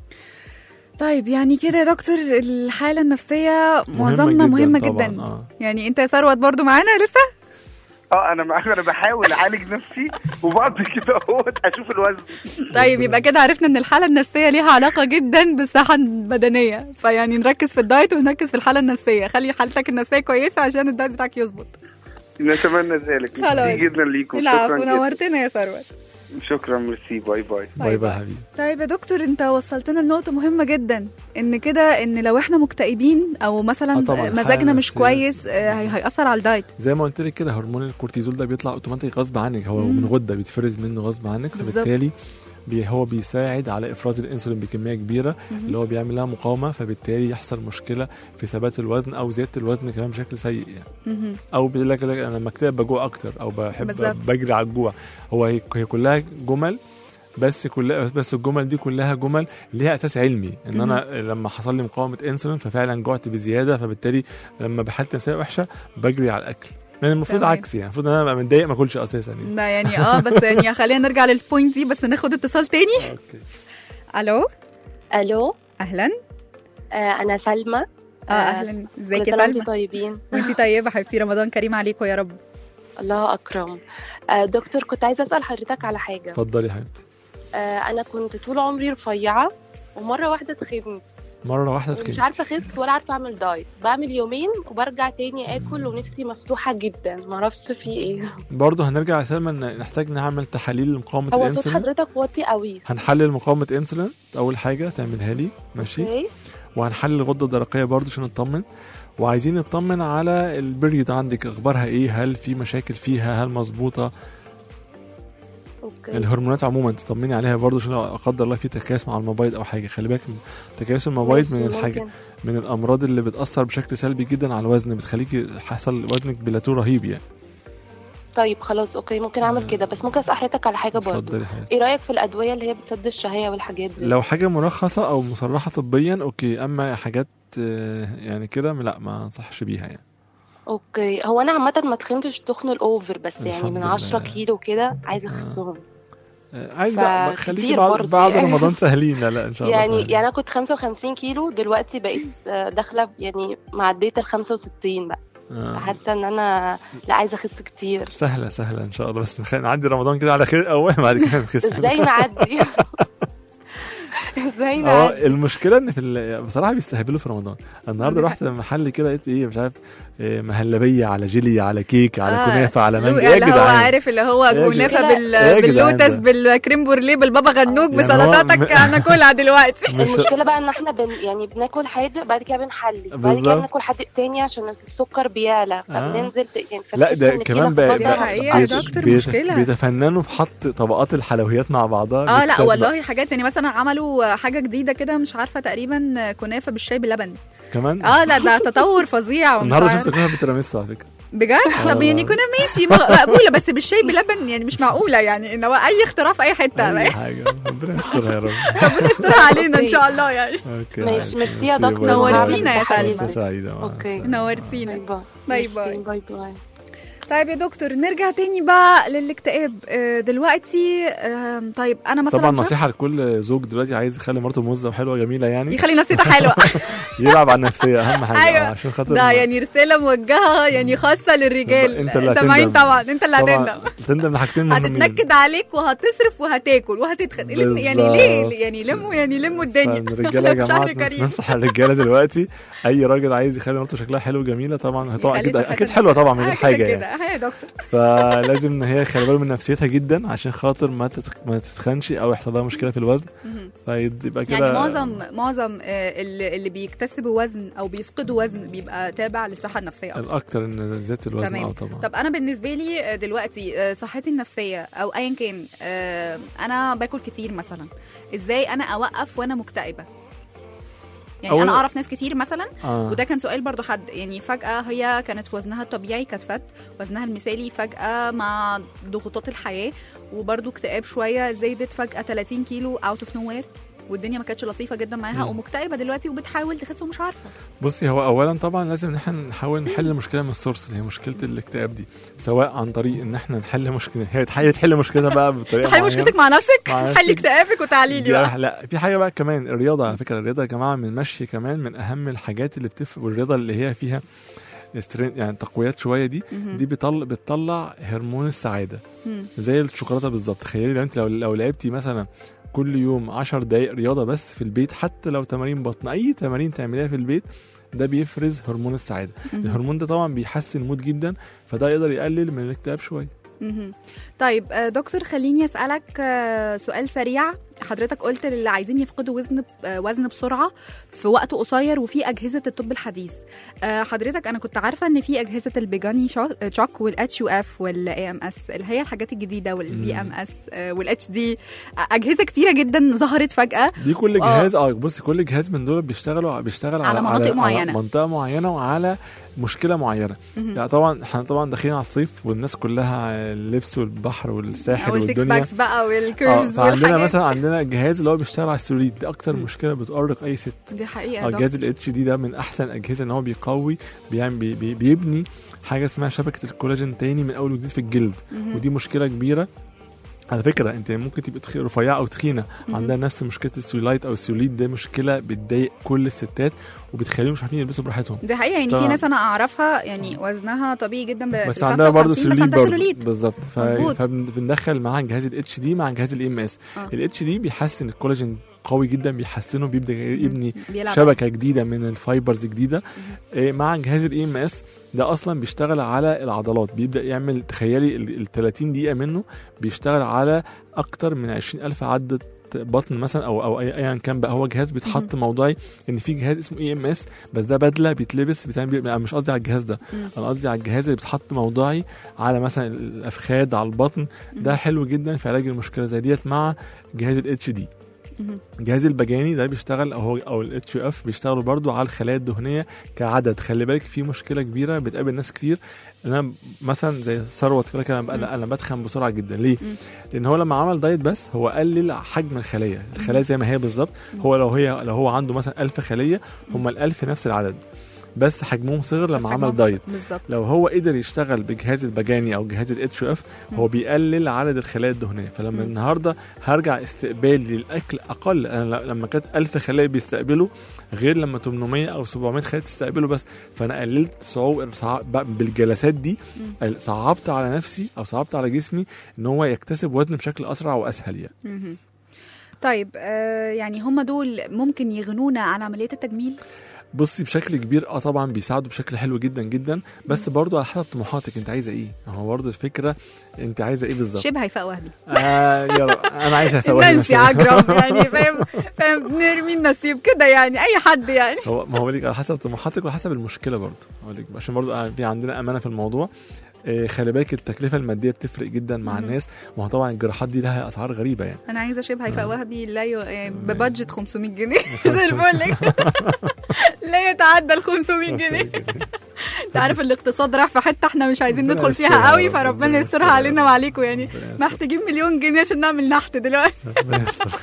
Speaker 2: طيب يعني كده يا دكتور الحالة النفسية
Speaker 3: مهمة
Speaker 2: معظمنا
Speaker 3: جداً
Speaker 2: مهمة
Speaker 3: طبعاً،
Speaker 2: جدا
Speaker 3: آه.
Speaker 2: يعني انت يا ثروت برضو معانا لسه
Speaker 11: اه انا معاك انا بحاول اعالج نفسي وبعد كده اهوت اشوف الوزن
Speaker 2: طيب يبقى كده عرفنا ان الحالة النفسية ليها علاقة جدا بالصحة البدنية فيعني نركز في الدايت ونركز في الحالة النفسية خلي حالتك النفسية كويسة عشان الدايت بتاعك يظبط
Speaker 11: نتمنى ذلك
Speaker 2: خلاص.
Speaker 11: ميرسي جدا ليكم
Speaker 2: العفو
Speaker 11: شكرا جدا
Speaker 2: نورتنا يا ثروت
Speaker 11: شكرا ميرسي باي باي
Speaker 3: باي باي حبيبي
Speaker 2: طيب يا دكتور انت وصلتنا لنقطة مهمة جدا ان كده ان لو احنا مكتئبين او مثلا
Speaker 3: آه طبعاً،
Speaker 2: مزاجنا
Speaker 3: الحالة
Speaker 2: مش
Speaker 3: النفسية.
Speaker 2: كويس آه، هي- هيأثر على الدايت
Speaker 3: زي ما قلت لك كده هرمون الكورتيزول ده بيطلع اوتوماتيك غصب عنك هو
Speaker 2: مم.
Speaker 3: من غده بيتفرز منه غصب عنك
Speaker 2: بالظبط.
Speaker 3: فبالتالي بي هو بيساعد على افراز الانسولين بكميه كبيره
Speaker 2: مهم.
Speaker 3: اللي هو بيعمل لها مقاومه فبالتالي يحصل مشكله في ثبات الوزن او زياده الوزن كمان بشكل سيء يعني
Speaker 2: مهم.
Speaker 3: او بيقول لك لك انا لما اكتئب بجوع اكتر او بحب
Speaker 2: بالظبط.
Speaker 3: بجري على الجوع هو هي هي كلها جمل بس كلها بس الجمل دي كلها جمل ليها اساس علمي ان انا لما حصل لي مقاومه انسولين ففعلا جوعت بزياده فبالتالي لما بحالتي نفسيه وحشه بجري على الاكل يعني المفروض
Speaker 2: تمام.
Speaker 3: عكسي يعني المفروض ان انا ابقى متضايق ما اكلش اساسا يعني
Speaker 2: ده يعني اه بس يعني خلينا نرجع للبوينت دي بس ناخد اتصال تاني
Speaker 3: اوكي
Speaker 2: الو
Speaker 12: الو
Speaker 2: اهلا
Speaker 12: آه انا سلمى
Speaker 2: اه اهلا ازيك
Speaker 12: كل
Speaker 2: يا
Speaker 12: سنة وانتم
Speaker 2: سلمى
Speaker 12: طيبين
Speaker 2: وانتي طيبة حبيبتي رمضان كريم عليكم يا رب
Speaker 12: الله اكرم آه دكتور كنت عايزه اسال حضرتك على حاجه
Speaker 3: اتفضلي يا حبيبتي
Speaker 12: آه انا كنت طول عمري رفيعه ومره واحده تخنت
Speaker 3: مره واحده
Speaker 12: مش
Speaker 3: تخين
Speaker 12: عارفه اخس ولا عارفه اعمل دايت بعمل يومين وبرجع تاني اكل ونفسي مفتوحه جدا معرفش في ايه
Speaker 3: برضه هنرجع على سلمى ان نحتاج نعمل تحاليل لمقاومه
Speaker 12: هو صوت
Speaker 3: الانسولين
Speaker 12: حضرتك واطي قوي
Speaker 3: هنحلل مقاومه انسولين اول حاجه تعملها لي ماشي
Speaker 12: اوكي
Speaker 3: وهنحلل الغده الدرقيه برضه عشان نطمن وعايزين نطمن على البريود عندك اخبارها ايه هل في مشاكل فيها هل مظبوطه
Speaker 12: اوكي
Speaker 3: الهرمونات عموما تطمني عليها برضه عشان لو لا قدر الله في تكيس مع المبايض او حاجه خلي بالك تكيس المبايض
Speaker 12: ماشي،
Speaker 3: من الحاجه
Speaker 12: ممكن.
Speaker 3: من الامراض اللي بتاثر بشكل سلبي جدا على الوزن بتخليكي حصل وزنك بلاتو رهيب يعني
Speaker 12: طيب خلاص اوكي ممكن اعمل كده بس ممكن اسال حضرتك على حاجه برضه
Speaker 3: اتفضلي حضرتك
Speaker 12: ايه رايك في الادويه اللي هي بتسد الشهيه والحاجات دي
Speaker 3: لو حاجه مرخصه او مصرحه طبيا اوكي اما حاجات آه، يعني كده لا ما انصحش بيها يعني
Speaker 12: اوكي هو انا عامه ما تخنتش تخن الاوفر بس يعني
Speaker 3: الحمد
Speaker 12: من 10
Speaker 3: لله.
Speaker 12: كيلو كده عايزه اخسهم
Speaker 3: آه، عادي بقى خليكي
Speaker 12: فكتير
Speaker 3: بعد,
Speaker 12: برضه
Speaker 3: بعد
Speaker 12: يعني.
Speaker 3: رمضان سهلين لا لا ان شاء الله
Speaker 12: يعني
Speaker 3: سهلين.
Speaker 12: يعني انا كنت 55 كيلو دلوقتي بقيت آه، داخله يعني معديه ال 65 بقى
Speaker 3: آه.
Speaker 12: حاسه ان انا لا عايزه اخس كتير
Speaker 3: سهله سهله ان شاء الله بس نخ- نعدي رمضان كده على خير اول بعد كده نخس
Speaker 12: ازاي نعدي ازاي
Speaker 3: اه
Speaker 12: نعدي
Speaker 3: المشكله ان في ال- بصراحه بيستهبلوا في رمضان النهارده رحت محل كده لقيت ايه مش عارف إيه مهلبيه على جيلي على كيك على
Speaker 2: آه،
Speaker 3: كنافه على
Speaker 2: اللي
Speaker 3: مانجا
Speaker 2: هو-
Speaker 3: ايه يا
Speaker 2: اللي هو
Speaker 3: جدعان
Speaker 2: عارف اللي هو
Speaker 3: إيه يا
Speaker 2: كنافه
Speaker 3: جدعان؟
Speaker 2: بال...
Speaker 3: إيه يا جدعان
Speaker 2: باللوتس
Speaker 3: ده؟
Speaker 2: بالكريم بورليه بالبابا غنوج
Speaker 3: يعني هو
Speaker 2: بسلطاتك
Speaker 3: م-
Speaker 2: هناكلها دلوقتي
Speaker 3: مش-
Speaker 12: المشكله بقى ان احنا بن يعني بناكل حادق بعد كده بنحلي بعد
Speaker 3: بالظبط.
Speaker 12: كده بناكل حادق تاني عشان السكر بيعلى
Speaker 3: آه.
Speaker 12: فبننزل ت- يعني
Speaker 3: لا
Speaker 12: فتحس
Speaker 3: ده
Speaker 12: إن في
Speaker 3: كمان بقى,
Speaker 12: لخبطة
Speaker 3: بقى
Speaker 2: حقيقة يا
Speaker 3: بيت-
Speaker 2: دكتور،
Speaker 3: بيت-
Speaker 2: مشكلة.
Speaker 3: بيتفننوا في حط طبقات الحلويات مع بعضها
Speaker 2: اه لا
Speaker 3: ميكسات بقى.
Speaker 2: والله حاجات يعني مثلا عملوا حاجه جديده كده مش عارفه تقريبا كنافه بالشاي بلبن
Speaker 3: كمان
Speaker 2: اه لا ده تطور فظيع ومش
Speaker 3: النهارده
Speaker 2: عارف-
Speaker 3: شفت كنافه بالتيراميسو على فكره
Speaker 2: بجد طب
Speaker 3: والله.
Speaker 2: يعني كنا ماشي م- مقبوله بس بالشاي بلبن يعني مش معقوله يعني ان هو اي اختراع في اي حته
Speaker 3: اي حاجه ربنا يسترها يا رب
Speaker 2: ربنا يسترها علينا ان شاء الله يعني
Speaker 3: اوكي
Speaker 12: ماشي،
Speaker 3: عادي.
Speaker 12: ميرسي يا
Speaker 3: باي
Speaker 12: دكتور،
Speaker 3: باي.
Speaker 2: نورتينا يا
Speaker 12: تحاليل.
Speaker 2: سلمى.
Speaker 3: سعيده مع
Speaker 12: اوكي
Speaker 2: نورتينا
Speaker 12: باي
Speaker 2: باي
Speaker 12: ميرسي،
Speaker 2: باي
Speaker 12: باي باي
Speaker 2: طيب يا دكتور نرجع تاني بقى للاكتئاب آه، دلوقتي آم، طيب انا مثلا
Speaker 3: طبعا
Speaker 2: شخص
Speaker 3: نصيحه لكل زوج دلوقتي عايز يخلي مراته موزه وحلوه جميله يعني
Speaker 2: يخلي نفسيته حلوه
Speaker 3: يلعب على النفسيه اهم حاجه
Speaker 2: أيوة.
Speaker 3: آه، عشان خاطر
Speaker 2: ده
Speaker 3: ما-
Speaker 2: يعني رساله موجهه يعني خاصه للرجال
Speaker 3: انت اللي
Speaker 2: سامعين
Speaker 3: هتندم.
Speaker 2: طبعا انت اللي
Speaker 3: طبعاً
Speaker 2: هتندم
Speaker 3: تندم لحاجتين مهمين
Speaker 2: هتتنكد عليك وهتصرف وهتاكل وهتتخن الاتنين- يعني ليه يعني لموا يعني لموا الدنيا
Speaker 3: الرجاله يا
Speaker 2: إحنا في
Speaker 3: جماعه
Speaker 2: شهر كريم
Speaker 3: ننصح الرجاله دلوقتي اي راجل عايز يخلي مراته شكلها حلو جميله طبعا طبعا
Speaker 2: يخلي
Speaker 3: اكيد
Speaker 2: صحتها
Speaker 3: اكيد حلوه طبعا من
Speaker 2: آه،
Speaker 3: غير
Speaker 2: كده
Speaker 3: حاجه
Speaker 2: كده
Speaker 3: يعني
Speaker 2: اه يا دكتور
Speaker 3: فلازم ان هي خلي بالها من نفسيتها جدا عشان خاطر ما تتخ... ما تتخنش او يحصل لها مشكله في الوزن
Speaker 2: مهم.
Speaker 3: فيبقى كده
Speaker 2: يعني معظم معظم آه، اللي اللي بيكتسبوا وزن او بيفقدوا وزن بيبقى تابع للصحه النفسيه أكتر.
Speaker 3: الاكتر ان زياده الوزن
Speaker 2: تمام.
Speaker 3: اه طبعا
Speaker 2: طب انا بالنسبه لي آه، دلوقتي آه، صحتي النفسيه او ايا كان آه، انا باكل كتير مثلا ازاي انا اوقف وانا مكتئبه يعني
Speaker 3: أولا-
Speaker 2: انا اعرف ناس كتير مثلا
Speaker 3: آه.
Speaker 2: وده كان سؤال برضو حد يعني فجاه هي كانت في وزنها الطبيعي كانت فت وزنها المثالي فجاه مع ضغوطات الحياه وبرضو اكتئاب شويه زادت فجاه 30 كيلو اوت اوف نو وير والدنيا ما كانتش لطيفه جدا معاها
Speaker 3: مم.
Speaker 2: ومكتئبه دلوقتي وبتحاول تخس ومش عارفه
Speaker 3: بصي هو اولا طبعا لازم ان احنا نحاول نحل المشكله من السورس اللي هي مشكله الاكتئاب دي سواء عن طريق ان احنا نحل مشكله هي تحل تحل مشكلتها بقى بطريقه
Speaker 2: تحل
Speaker 3: معينة.
Speaker 2: مشكلتك مع نفسك
Speaker 3: مع
Speaker 2: حل
Speaker 3: نفسك.
Speaker 2: اكتئابك وتعالي لي
Speaker 3: دي
Speaker 2: بقى
Speaker 3: لا في حاجه بقى كمان الرياضه على فكره الرياضه يا جماعه من المشي كمان من اهم الحاجات اللي بتفرق والرياضه اللي هي فيها استرين يعني تقويات شويه دي
Speaker 2: مهم.
Speaker 3: دي بيطلع بتطلع هرمون السعاده
Speaker 2: مم.
Speaker 3: زي الشوكولاته بالظبط تخيلي لو انت لو, لو لعبتي مثلا كل يوم 10 دقائق رياضه بس في البيت حتى لو تمارين بطن اي تمارين تعمليها في البيت ده بيفرز هرمون السعاده
Speaker 2: مهم.
Speaker 3: الهرمون ده طبعا بيحسن المود جدا فده يقدر يقلل من الاكتئاب شويه
Speaker 2: مهم. طيب آه، دكتور خليني اسالك آه، سؤال سريع حضرتك قلت للي عايزين يفقدوا وزن آه، وزن بسرعه في وقت قصير وفي اجهزه الطب الحديث آه، حضرتك انا كنت عارفه ان في اجهزه البيجاني شو- تشوك والاتش يو اف والاي ام اس اللي هي الحاجات الجديده والبي ام اس والاتش دي اجهزه كتيره جدا ظهرت فجاه
Speaker 3: دي كل
Speaker 2: آه.
Speaker 3: جهاز اه بص كل جهاز من دول بيشتغلوا بيشتغل
Speaker 2: على مناطق معينة.
Speaker 3: منطقه معينه وعلى مشكله معينه
Speaker 2: مهم.
Speaker 3: يعني طبعا احنا طبعا داخلين على الصيف والناس كلها اللبس والبحر والساحل
Speaker 2: والسكس
Speaker 3: والدنيا
Speaker 2: باكس بقى
Speaker 3: اه
Speaker 2: والكيرفز
Speaker 3: فعندنا
Speaker 2: والحاجات
Speaker 3: مثلا عندنا جهاز اللي هو بيشتغل على السوليد دي اكتر مشكله بتؤرق اي ست
Speaker 2: دي حقيقه
Speaker 3: اه
Speaker 2: دكتور.
Speaker 3: جهاز الاتش دي ده من احسن الاجهزه ان هو بيقوي بيعمل بي بي بيبني حاجه اسمها شبكه الكولاجين تاني من اول وجديد في الجلد
Speaker 2: مهم.
Speaker 3: ودي مشكله كبيره على فكره انت ممكن تبقى تخ- رفيعه او تخينه
Speaker 2: مهم.
Speaker 3: عندها نفس مشكله السيولايت او السيوليت ده مشكله بتضايق كل الستات وبتخليهم مش عارفين يلبسوا براحتهم
Speaker 2: دي حقيقه يعني في
Speaker 3: طبعاً.
Speaker 2: ناس انا اعرفها يعني وزنها طبيعي جدا ب
Speaker 3: بس عندها برضه
Speaker 2: 55 بس
Speaker 3: سيوليت
Speaker 2: عندها
Speaker 3: برضه
Speaker 2: سيلوليت
Speaker 3: بالظبط ف...
Speaker 2: مظبوط.
Speaker 3: فبندخل معاها جهاز الاتش دي مع جهاز الام اس
Speaker 2: آه.
Speaker 3: الاتش دي بيحسن الكولاجين قوي جدا بيحسنه بيبدا يبني
Speaker 2: بيلعب
Speaker 3: شبكه جديده من الفايبرز جديده إيه، مع جهاز الاي ام اس ده اصلا بيشتغل على العضلات بيبدا يعمل تخيلي ال 30 دقيقه منه بيشتغل على اكتر من 20000 عدة بطن مثلا او او أي- ايا كان بقى هو جهاز بيتحط موضعي ان في جهاز اسمه اي ام اس بس ده بدله بيتلبس بتعمل أنا مش قصدي على الجهاز ده
Speaker 2: مم.
Speaker 3: انا قصدي على الجهاز اللي بيتحط موضعي على مثلا الافخاذ على البطن ده حلو جدا في علاج المشكله زي ديت مع جهاز الاتش دي
Speaker 2: مهم.
Speaker 3: جهاز البجاني ده بيشتغل او هو او الاتش اف بيشتغلوا برضو على الخلايا الدهنيه كعدد خلي بالك في مشكله كبيره بتقابل ناس كتير ان انا مثلا زي ثروت كده كده انا بقى- انا بدخن بسرعه جدا ليه؟
Speaker 2: مم.
Speaker 3: لان هو لما عمل دايت بس هو قلل حجم الخليه الخلايا زي ما هي بالظبط هو لو هي لو هو عنده مثلا 1000 خليه هم ال1000 نفس العدد بس حجمهم صغر لما عمل
Speaker 2: حجمهم
Speaker 3: دايت
Speaker 2: بالظبط
Speaker 3: لو هو قدر يشتغل بجهاز البجاني او جهاز الاتش اف هو بيقلل عدد الخلايا الدهنيه فلما
Speaker 2: مم.
Speaker 3: النهارده هرجع استقبالي للاكل اقل انا ل- لما كانت 1000 خليه بيستقبلوا غير لما 800 او 700 خليه تستقبله بس فانا قللت صعوبه صعب بقى بالجلسات دي قل- صعبت على نفسي او صعبت على جسمي ان هو يكتسب وزن بشكل اسرع واسهل يعني
Speaker 2: مهم. طيب آه يعني هم دول ممكن يغنونا عن عمليه التجميل
Speaker 3: بصي بشكل كبير اه طبعا بيساعدوا بشكل حلو جدا جدا بس برضو على حسب طموحاتك انت عايزه ايه هو برضو الفكره انت عايزه ايه بالظبط
Speaker 2: شبه هيفاء وهبي
Speaker 3: آه يا رب انا عايز اسوي
Speaker 2: نانسي عجرم يعني فاهم فاهم نرمي النصيب كده يعني اي حد يعني
Speaker 3: هو ما هو ليك على حسب طموحاتك وحسب المشكله برضه هقول لك عشان برضه في عندنا امانه في الموضوع إيه خلي بالك التكلفه الماديه بتفرق جدا مع
Speaker 2: مهم.
Speaker 3: الناس ما هو طبعا الجراحات دي لها اسعار غريبه يعني
Speaker 2: انا عايزه شبه هيفاء وهبي لا ي... آه، ببادجت 500 جنيه زي الفل لا يتعدى ال 500 جنيه انت عارف الاقتصاد راح في حته احنا مش عايزين
Speaker 3: ربنا
Speaker 2: ندخل
Speaker 3: يسترها
Speaker 2: فيها
Speaker 3: يا
Speaker 2: قوي
Speaker 3: رب،
Speaker 2: فربنا
Speaker 3: ربنا
Speaker 2: يسترها
Speaker 3: يسترها
Speaker 2: علينا
Speaker 3: يا
Speaker 2: وعليكم يعني
Speaker 3: ربنا يستر.
Speaker 2: محتاجين مليون جنيه عشان نعمل نحت دلوقتي
Speaker 3: ربنا يستر.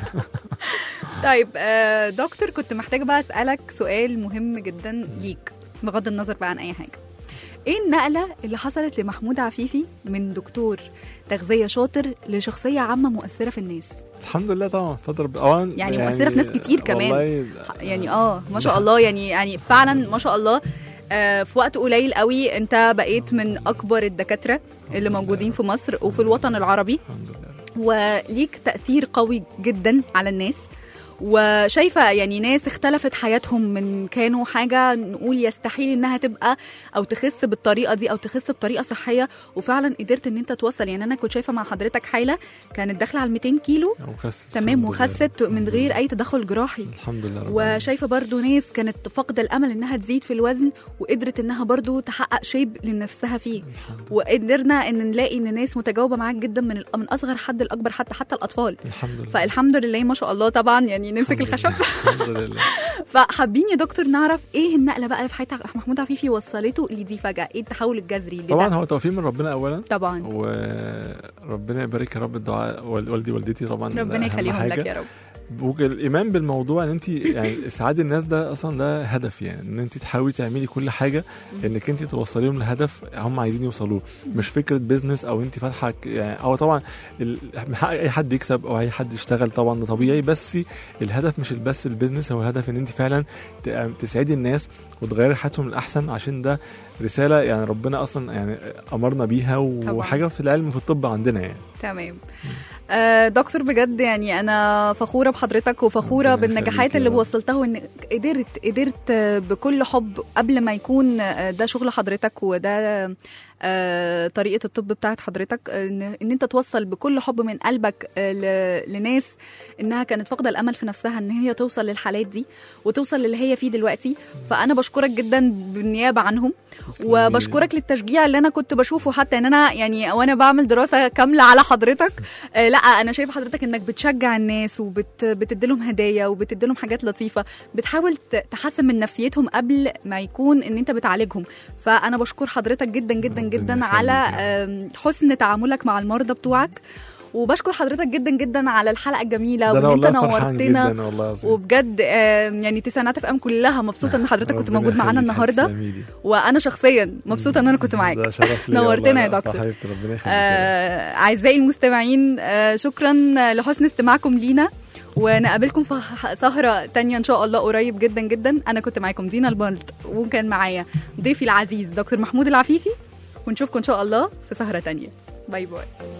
Speaker 2: طيب آه، دكتور كنت محتاجه بقى اسالك سؤال مهم جدا ليك بغض النظر بقى عن اي حاجه ايه النقله اللي حصلت لمحمود عفيفي من دكتور تغذيه شاطر لشخصيه عامه مؤثره في الناس
Speaker 3: الحمد لله طبعا فتره اولا
Speaker 2: يعني مؤثرة في ناس كتير كمان.
Speaker 3: والله
Speaker 2: يعني اه ما شاء الله يعني يعني فعلا ما شاء الله آه، في وقت قليل قوي انت بقيت من اكبر الدكاتره اللي موجودين في مصر وفي الوطن العربي
Speaker 3: الحمد لله
Speaker 2: وليك تأثير قوي جدا على الناس وشايفة يعني ناس اختلفت حياتهم من كانوا حاجة نقول يستحيل انها تبقى او تخس بالطريقة دي او تخس بطريقة صحية وفعلا قدرت ان انت توصل يعني انا كنت شايفة مع حضرتك حالة كانت داخلة على 200 كيلو
Speaker 3: وخست
Speaker 2: تمام
Speaker 3: الحمد لله.
Speaker 2: وخست من غير اي تدخل جراحي
Speaker 3: الحمد لله رب العالمين.
Speaker 2: وشايفه برضو ناس كانت فاقده الامل انها تزيد في الوزن وقدرت انها برضو تحقق شيب لنفسها فيه
Speaker 3: الحمد لله.
Speaker 2: وقدرنا ان نلاقي ان ناس متجاوبه معاك جدا من ال- من اصغر حد لاكبر حتى حتى الاطفال
Speaker 3: الحمد لله
Speaker 2: فالحمد لله ما شاء الله طبعا يعني نمسك
Speaker 3: الحمد
Speaker 2: الخشب
Speaker 3: لله. الحمد لله
Speaker 2: فحابين يا دكتور نعرف ايه النقله بقى اللي في حياه محمود عفيفي وصلته لدي فجاه ايه التحول الجذري اللي
Speaker 3: طبعا
Speaker 2: ده؟
Speaker 3: هو توفيق من ربنا اولا
Speaker 2: طبعا
Speaker 3: وربنا يبارك يا رب الدعاء وال- والدي والدتي طبعا ده
Speaker 2: ربنا
Speaker 3: أهم
Speaker 2: يخليهم
Speaker 3: حاجة.
Speaker 2: لك يا رب
Speaker 3: والايمان بالموضوع ان انت يعني اسعاد الناس ده اصلا ده هدف يعني ان انت تحاولي تعملي كل حاجه انك انت توصليهم لهدف هم عايزين يوصلوه مش فكره بيزنس او انت فاتحه ك- يعني هو طبعا ال- من حق اي حد يكسب او اي حد يشتغل طبعا ده طبيعي بس الهدف مش بس البيزنس هو الهدف ان انت فعلا ت- تسعدي الناس وتغيري حياتهم للاحسن عشان ده رساله يعني ربنا اصلا يعني امرنا بيها وحاجه في العلم وفي الطب عندنا يعني
Speaker 2: تمام آه دكتور بجد يعني انا فخوره بحضرتك وفخوره
Speaker 3: ربنا
Speaker 2: بالنجاحات
Speaker 3: يخليك يا
Speaker 2: اللي
Speaker 3: رب.
Speaker 2: وصلتها وان قدرت قدرت آه، بكل حب قبل ما يكون آه، ده شغل حضرتك وده آه، طريقه الطب بتاعت حضرتك ان ان انت توصل بكل حب من قلبك آه، ل- لناس انها كانت فاقده الامل في نفسها ان هي توصل للحالات دي وتوصل للي هي فيه دلوقتي فانا بشكرك جدا بالنيابه عنهم وبشكرك للتشجيع اللي انا كنت بشوفه حتى ان انا يعني وانا بعمل دراسه كامله على حضرتك آه لا انا شايفه حضرتك انك بتشجع الناس وبتدي لهم هدايا وبتدي لهم حاجات لطيفه بتحاول ت- تحسن من نفسيتهم قبل ما يكون ان انت بتعالجهم فانا بشكر حضرتك جدا جدا جدا على آم، حسن تعاملك مع المرضى بتوعك وبشكر حضرتك جدا جدا على الحلقه الجميله
Speaker 3: ده انا
Speaker 2: وان انت
Speaker 3: والله فرحان
Speaker 2: نورتنا
Speaker 3: جدا والله العظيم
Speaker 2: وبجد آم، يعني تسعينات اف ام كلها مبسوطه ان حضرتك كنت
Speaker 3: ربنا
Speaker 2: موجود معانا
Speaker 3: يخليك،
Speaker 2: النهارده
Speaker 3: تسلمي لي.
Speaker 2: وانا شخصيا مبسوطه ان انا كنت معاك
Speaker 3: ده شرف ليا
Speaker 2: نورتنا
Speaker 3: والله.
Speaker 2: يا
Speaker 3: لا،
Speaker 2: دكتور
Speaker 3: صاحبتي ربنا يخليك
Speaker 2: آه، اعزائي المستمعين آه، شكرا لحسن استماعكم لينا ونقابلكم في ح- سهرة تانية إن شاء الله قريب جدا جدا أنا كنت معاكم دينا البلد وكان معايا ضيفي العزيز دكتور محمود العفيفي ونشوفكم إن شاء الله في سهرة تانية باي باي